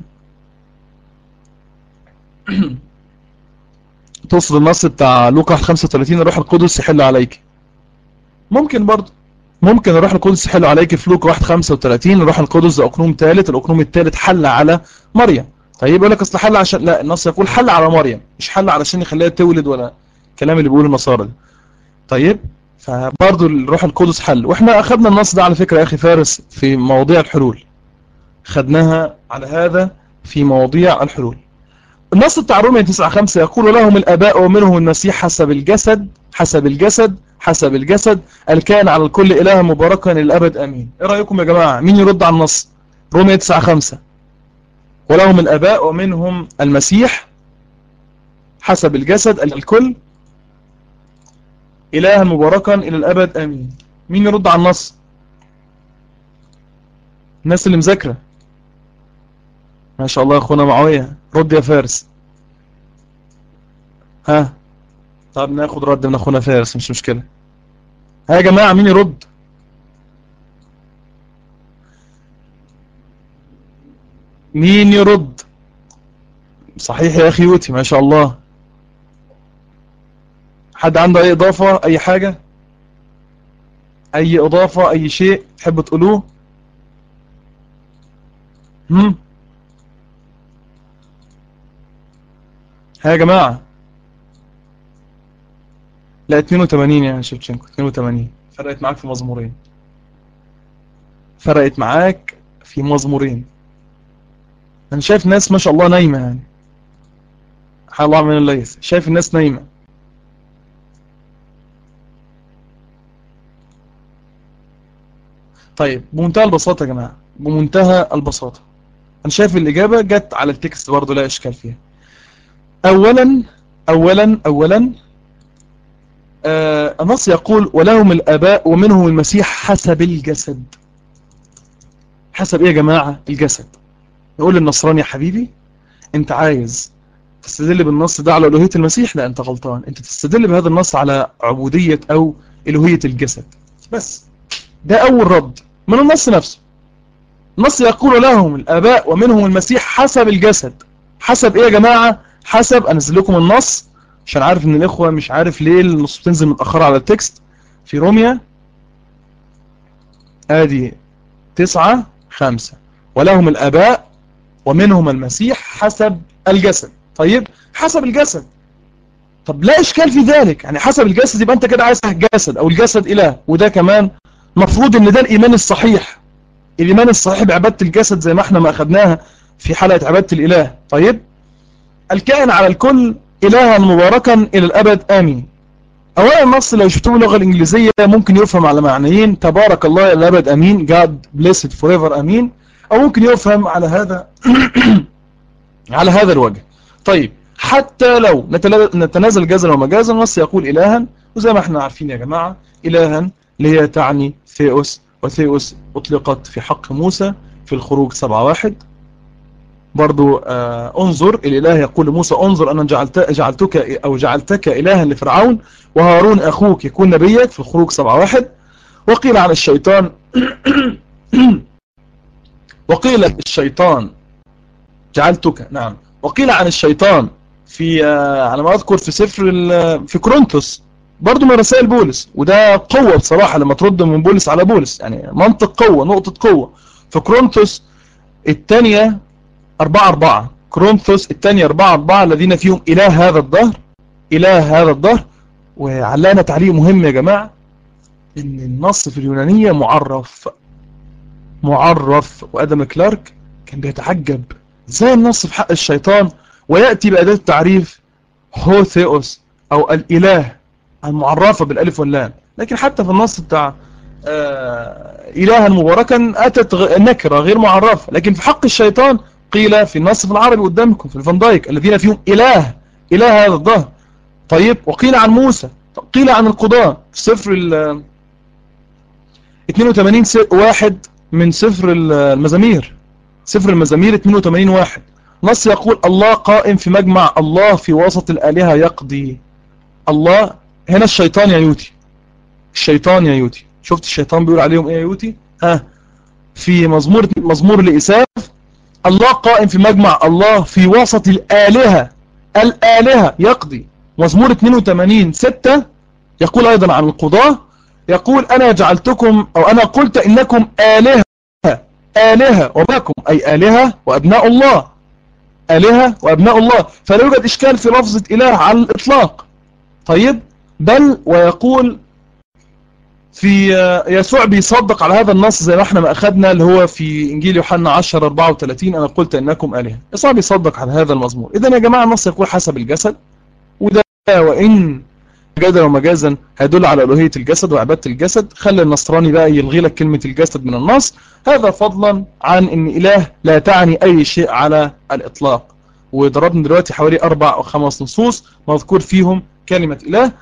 تقصد النص بتاع لوقا 35 الروح القدس يحل عليك ممكن برضه ممكن الروح القدس يحل عليك في لوقا 1 35 الروح القدس ده اقنوم ثالث الاقنوم الثالث حل على مريم طيب يقول لك اصل حل عشان لا النص يقول حل على مريم مش حل علشان يخليها تولد ولا الكلام اللي بيقوله النصارى ده طيب فبرضه الروح القدس حل واحنا اخذنا النص ده على فكرة يا اخي فارس في مواضيع الحلول خدناها على هذا في مواضيع الحلول النص بتاع رومية 9 5 يقول لهم الاباء ومنهم المسيح حسب الجسد حسب الجسد حسب الجسد الكائن على الكل اله مباركا للابد امين ايه رايكم يا جماعه مين يرد على النص رومية 9 5 ولهم الاباء ومنهم المسيح حسب الجسد الكل اله مباركا الى الابد امين مين يرد على النص الناس اللي مذاكرة ما شاء الله يا اخونا معاوية رد يا فارس ها طب ناخد رد من اخونا فارس مش مشكلة ها يا جماعة مين يرد مين يرد صحيح يا اخي يوتي ما شاء الله حد عنده اي اضافة اي حاجة اي اضافة اي شيء تحبوا تقولوه هم ها يا جماعة لا 82 يا شيفتشنكو 82 فرقت معاك في مزمورين فرقت معاك في مزمورين انا شايف ناس ما شاء الله نايمة يعني حال الله من الليث شايف الناس نايمة طيب بمنتهى البساطة يا جماعة بمنتهى البساطة انا شايف الاجابة جت على التكست برضو لا اشكال فيها اولا اولا اولا آه النص يقول ولهم الاباء ومنهم المسيح حسب الجسد حسب ايه يا جماعة الجسد يقول للنصراني يا حبيبي انت عايز تستدل بالنص ده على الوهية المسيح لا انت غلطان انت تستدل بهذا النص على عبودية او الوهية الجسد بس ده اول رد من النص نفسه النص يقول لهم الاباء ومنهم المسيح حسب الجسد حسب ايه يا جماعة حسب انزل لكم النص عشان عارف ان الاخوة مش عارف ليه النص بتنزل متأخرة على التكست في روميا ادي تسعة خمسة ولهم الاباء ومنهم المسيح حسب الجسد طيب حسب الجسد طب لا اشكال في ذلك يعني حسب الجسد يبقى انت كده عايز جسد او الجسد اله وده كمان مفروض ان ده الايمان الصحيح الايمان الصحيح بعبادة الجسد زي ما احنا ما اخدناها في حلقة عبادة الاله طيب الكائن على الكل الها مباركا الى الابد امين اولا النص لو شفتوه باللغة الانجليزية ممكن يفهم على معنيين تبارك الله الى الابد امين God blessed forever امين او ممكن يفهم على هذا على هذا الوجه طيب حتى لو نتنازل جزلا ومجازا النص يقول إلها وزي ما احنا عارفين يا جماعة إلها اللي هي تعني ثيوس وثيوس أطلقت في حق موسى في الخروج 7-1 برضو آه انظر الإله يقول لموسى انظر أنا جعلت جعلتك أو جعلتك إلها لفرعون وهارون أخوك يكون نبيك في الخروج 7-1 وقيل عن الشيطان وقيل الشيطان جعلتك نعم وقيل عن الشيطان في على ما اذكر في سفر في كورنثوس برضو من رسائل بولس وده قوة بصراحة لما ترد من بولس على بولس يعني منطق قوة نقطة قوة في كورنثوس الثانية 4 4 كورنثوس الثانية 4 4 الذين فيهم إله هذا الظهر إله هذا الظهر وعلقنا تعليق مهم يا جماعة إن النص في اليونانية معرف معرف وأدم كلارك كان بيتعجب زي النص في حق الشيطان ويأتي بأداة التعريف هو ثيوس أو الإله المعرفة بالألف واللام لكن حتى في النص بتاع آه إلها مباركا أتت نكرة غير معرفة لكن في حق الشيطان قيل في النص في العربي قدامكم في الفان دايك الذين فيهم إله إله هذا الظهر طيب وقيل عن موسى قيل عن القضاء في سفر ال 82 واحد من سفر المزامير سفر المزامير 82 واحد نص يقول الله قائم في مجمع الله في وسط الآلهة يقضي الله هنا الشيطان يا يوتي الشيطان يا يوتي شفت الشيطان بيقول عليهم ايه يا يوتي ها في مزمور مزمور لإساف الله قائم في مجمع الله في وسط الآلهة الآلهة يقضي مزمور 82 6 يقول أيضا عن القضاة يقول أنا جعلتكم أو أنا قلت إنكم آلهة آلهة وماكم أي آلهة وأبناء الله آلهة وأبناء الله فلا يوجد إشكال في لفظة إله على الإطلاق طيب بل ويقول في يسوع بيصدق على هذا النص زي ما احنا ما أخذنا اللي هو في إنجيل يوحنا 10 34 أنا قلت إنكم آلهة يسوع بيصدق على هذا المزمور إذا يا جماعة النص يقول حسب الجسد وده وإن جدلا ومجازا هيدل على ألوهية الجسد وعبادة الجسد خلي النصراني بقى يلغي لك كلمة الجسد من النص هذا فضلا عن ان إله لا تعني أي شيء على الإطلاق وضربنا دلوقتي حوالي أربع أو خمس نصوص مذكور فيهم كلمة إله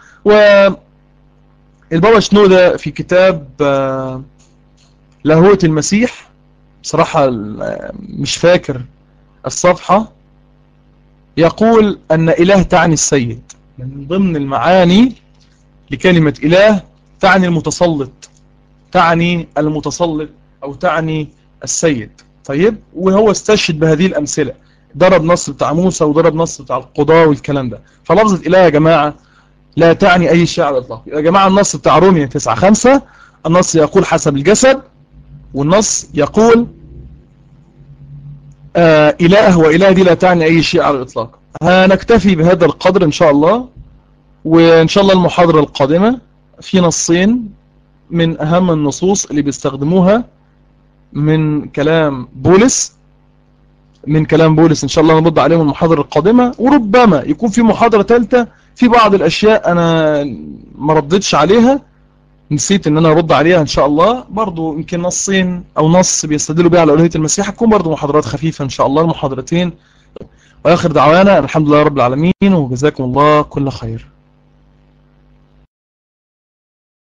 والبابا شنودة في كتاب لاهوت المسيح بصراحة مش فاكر الصفحة يقول أن إله تعني السيد من ضمن المعاني لكلمة إله تعني المتسلط تعني المتسلط أو تعني السيد طيب وهو استشهد بهذه الأمثلة ضرب نص بتاع موسى وضرب نص بتاع القضاء والكلام ده فلفظة إله يا جماعة لا تعني أي شيء على الإطلاق يا جماعة النص بتاع رومية 9 5 النص يقول حسب الجسد والنص يقول آه إله وإله دي لا تعني أي شيء على الإطلاق هنكتفي بهذا القدر إن شاء الله وإن شاء الله المحاضرة القادمة في نصين من أهم النصوص اللي بيستخدموها من كلام بولس من كلام بولس إن شاء الله نرد عليهم المحاضرة القادمة وربما يكون في محاضرة ثالثة في بعض الأشياء أنا ما ردتش عليها نسيت ان انا ارد عليها ان شاء الله برضو يمكن نصين او نص بيستدلوا بيه على الوهية المسيح هتكون برضو محاضرات خفيفة ان شاء الله المحاضرتين واخر دعوانا الحمد لله رب العالمين وجزاكم الله كل خير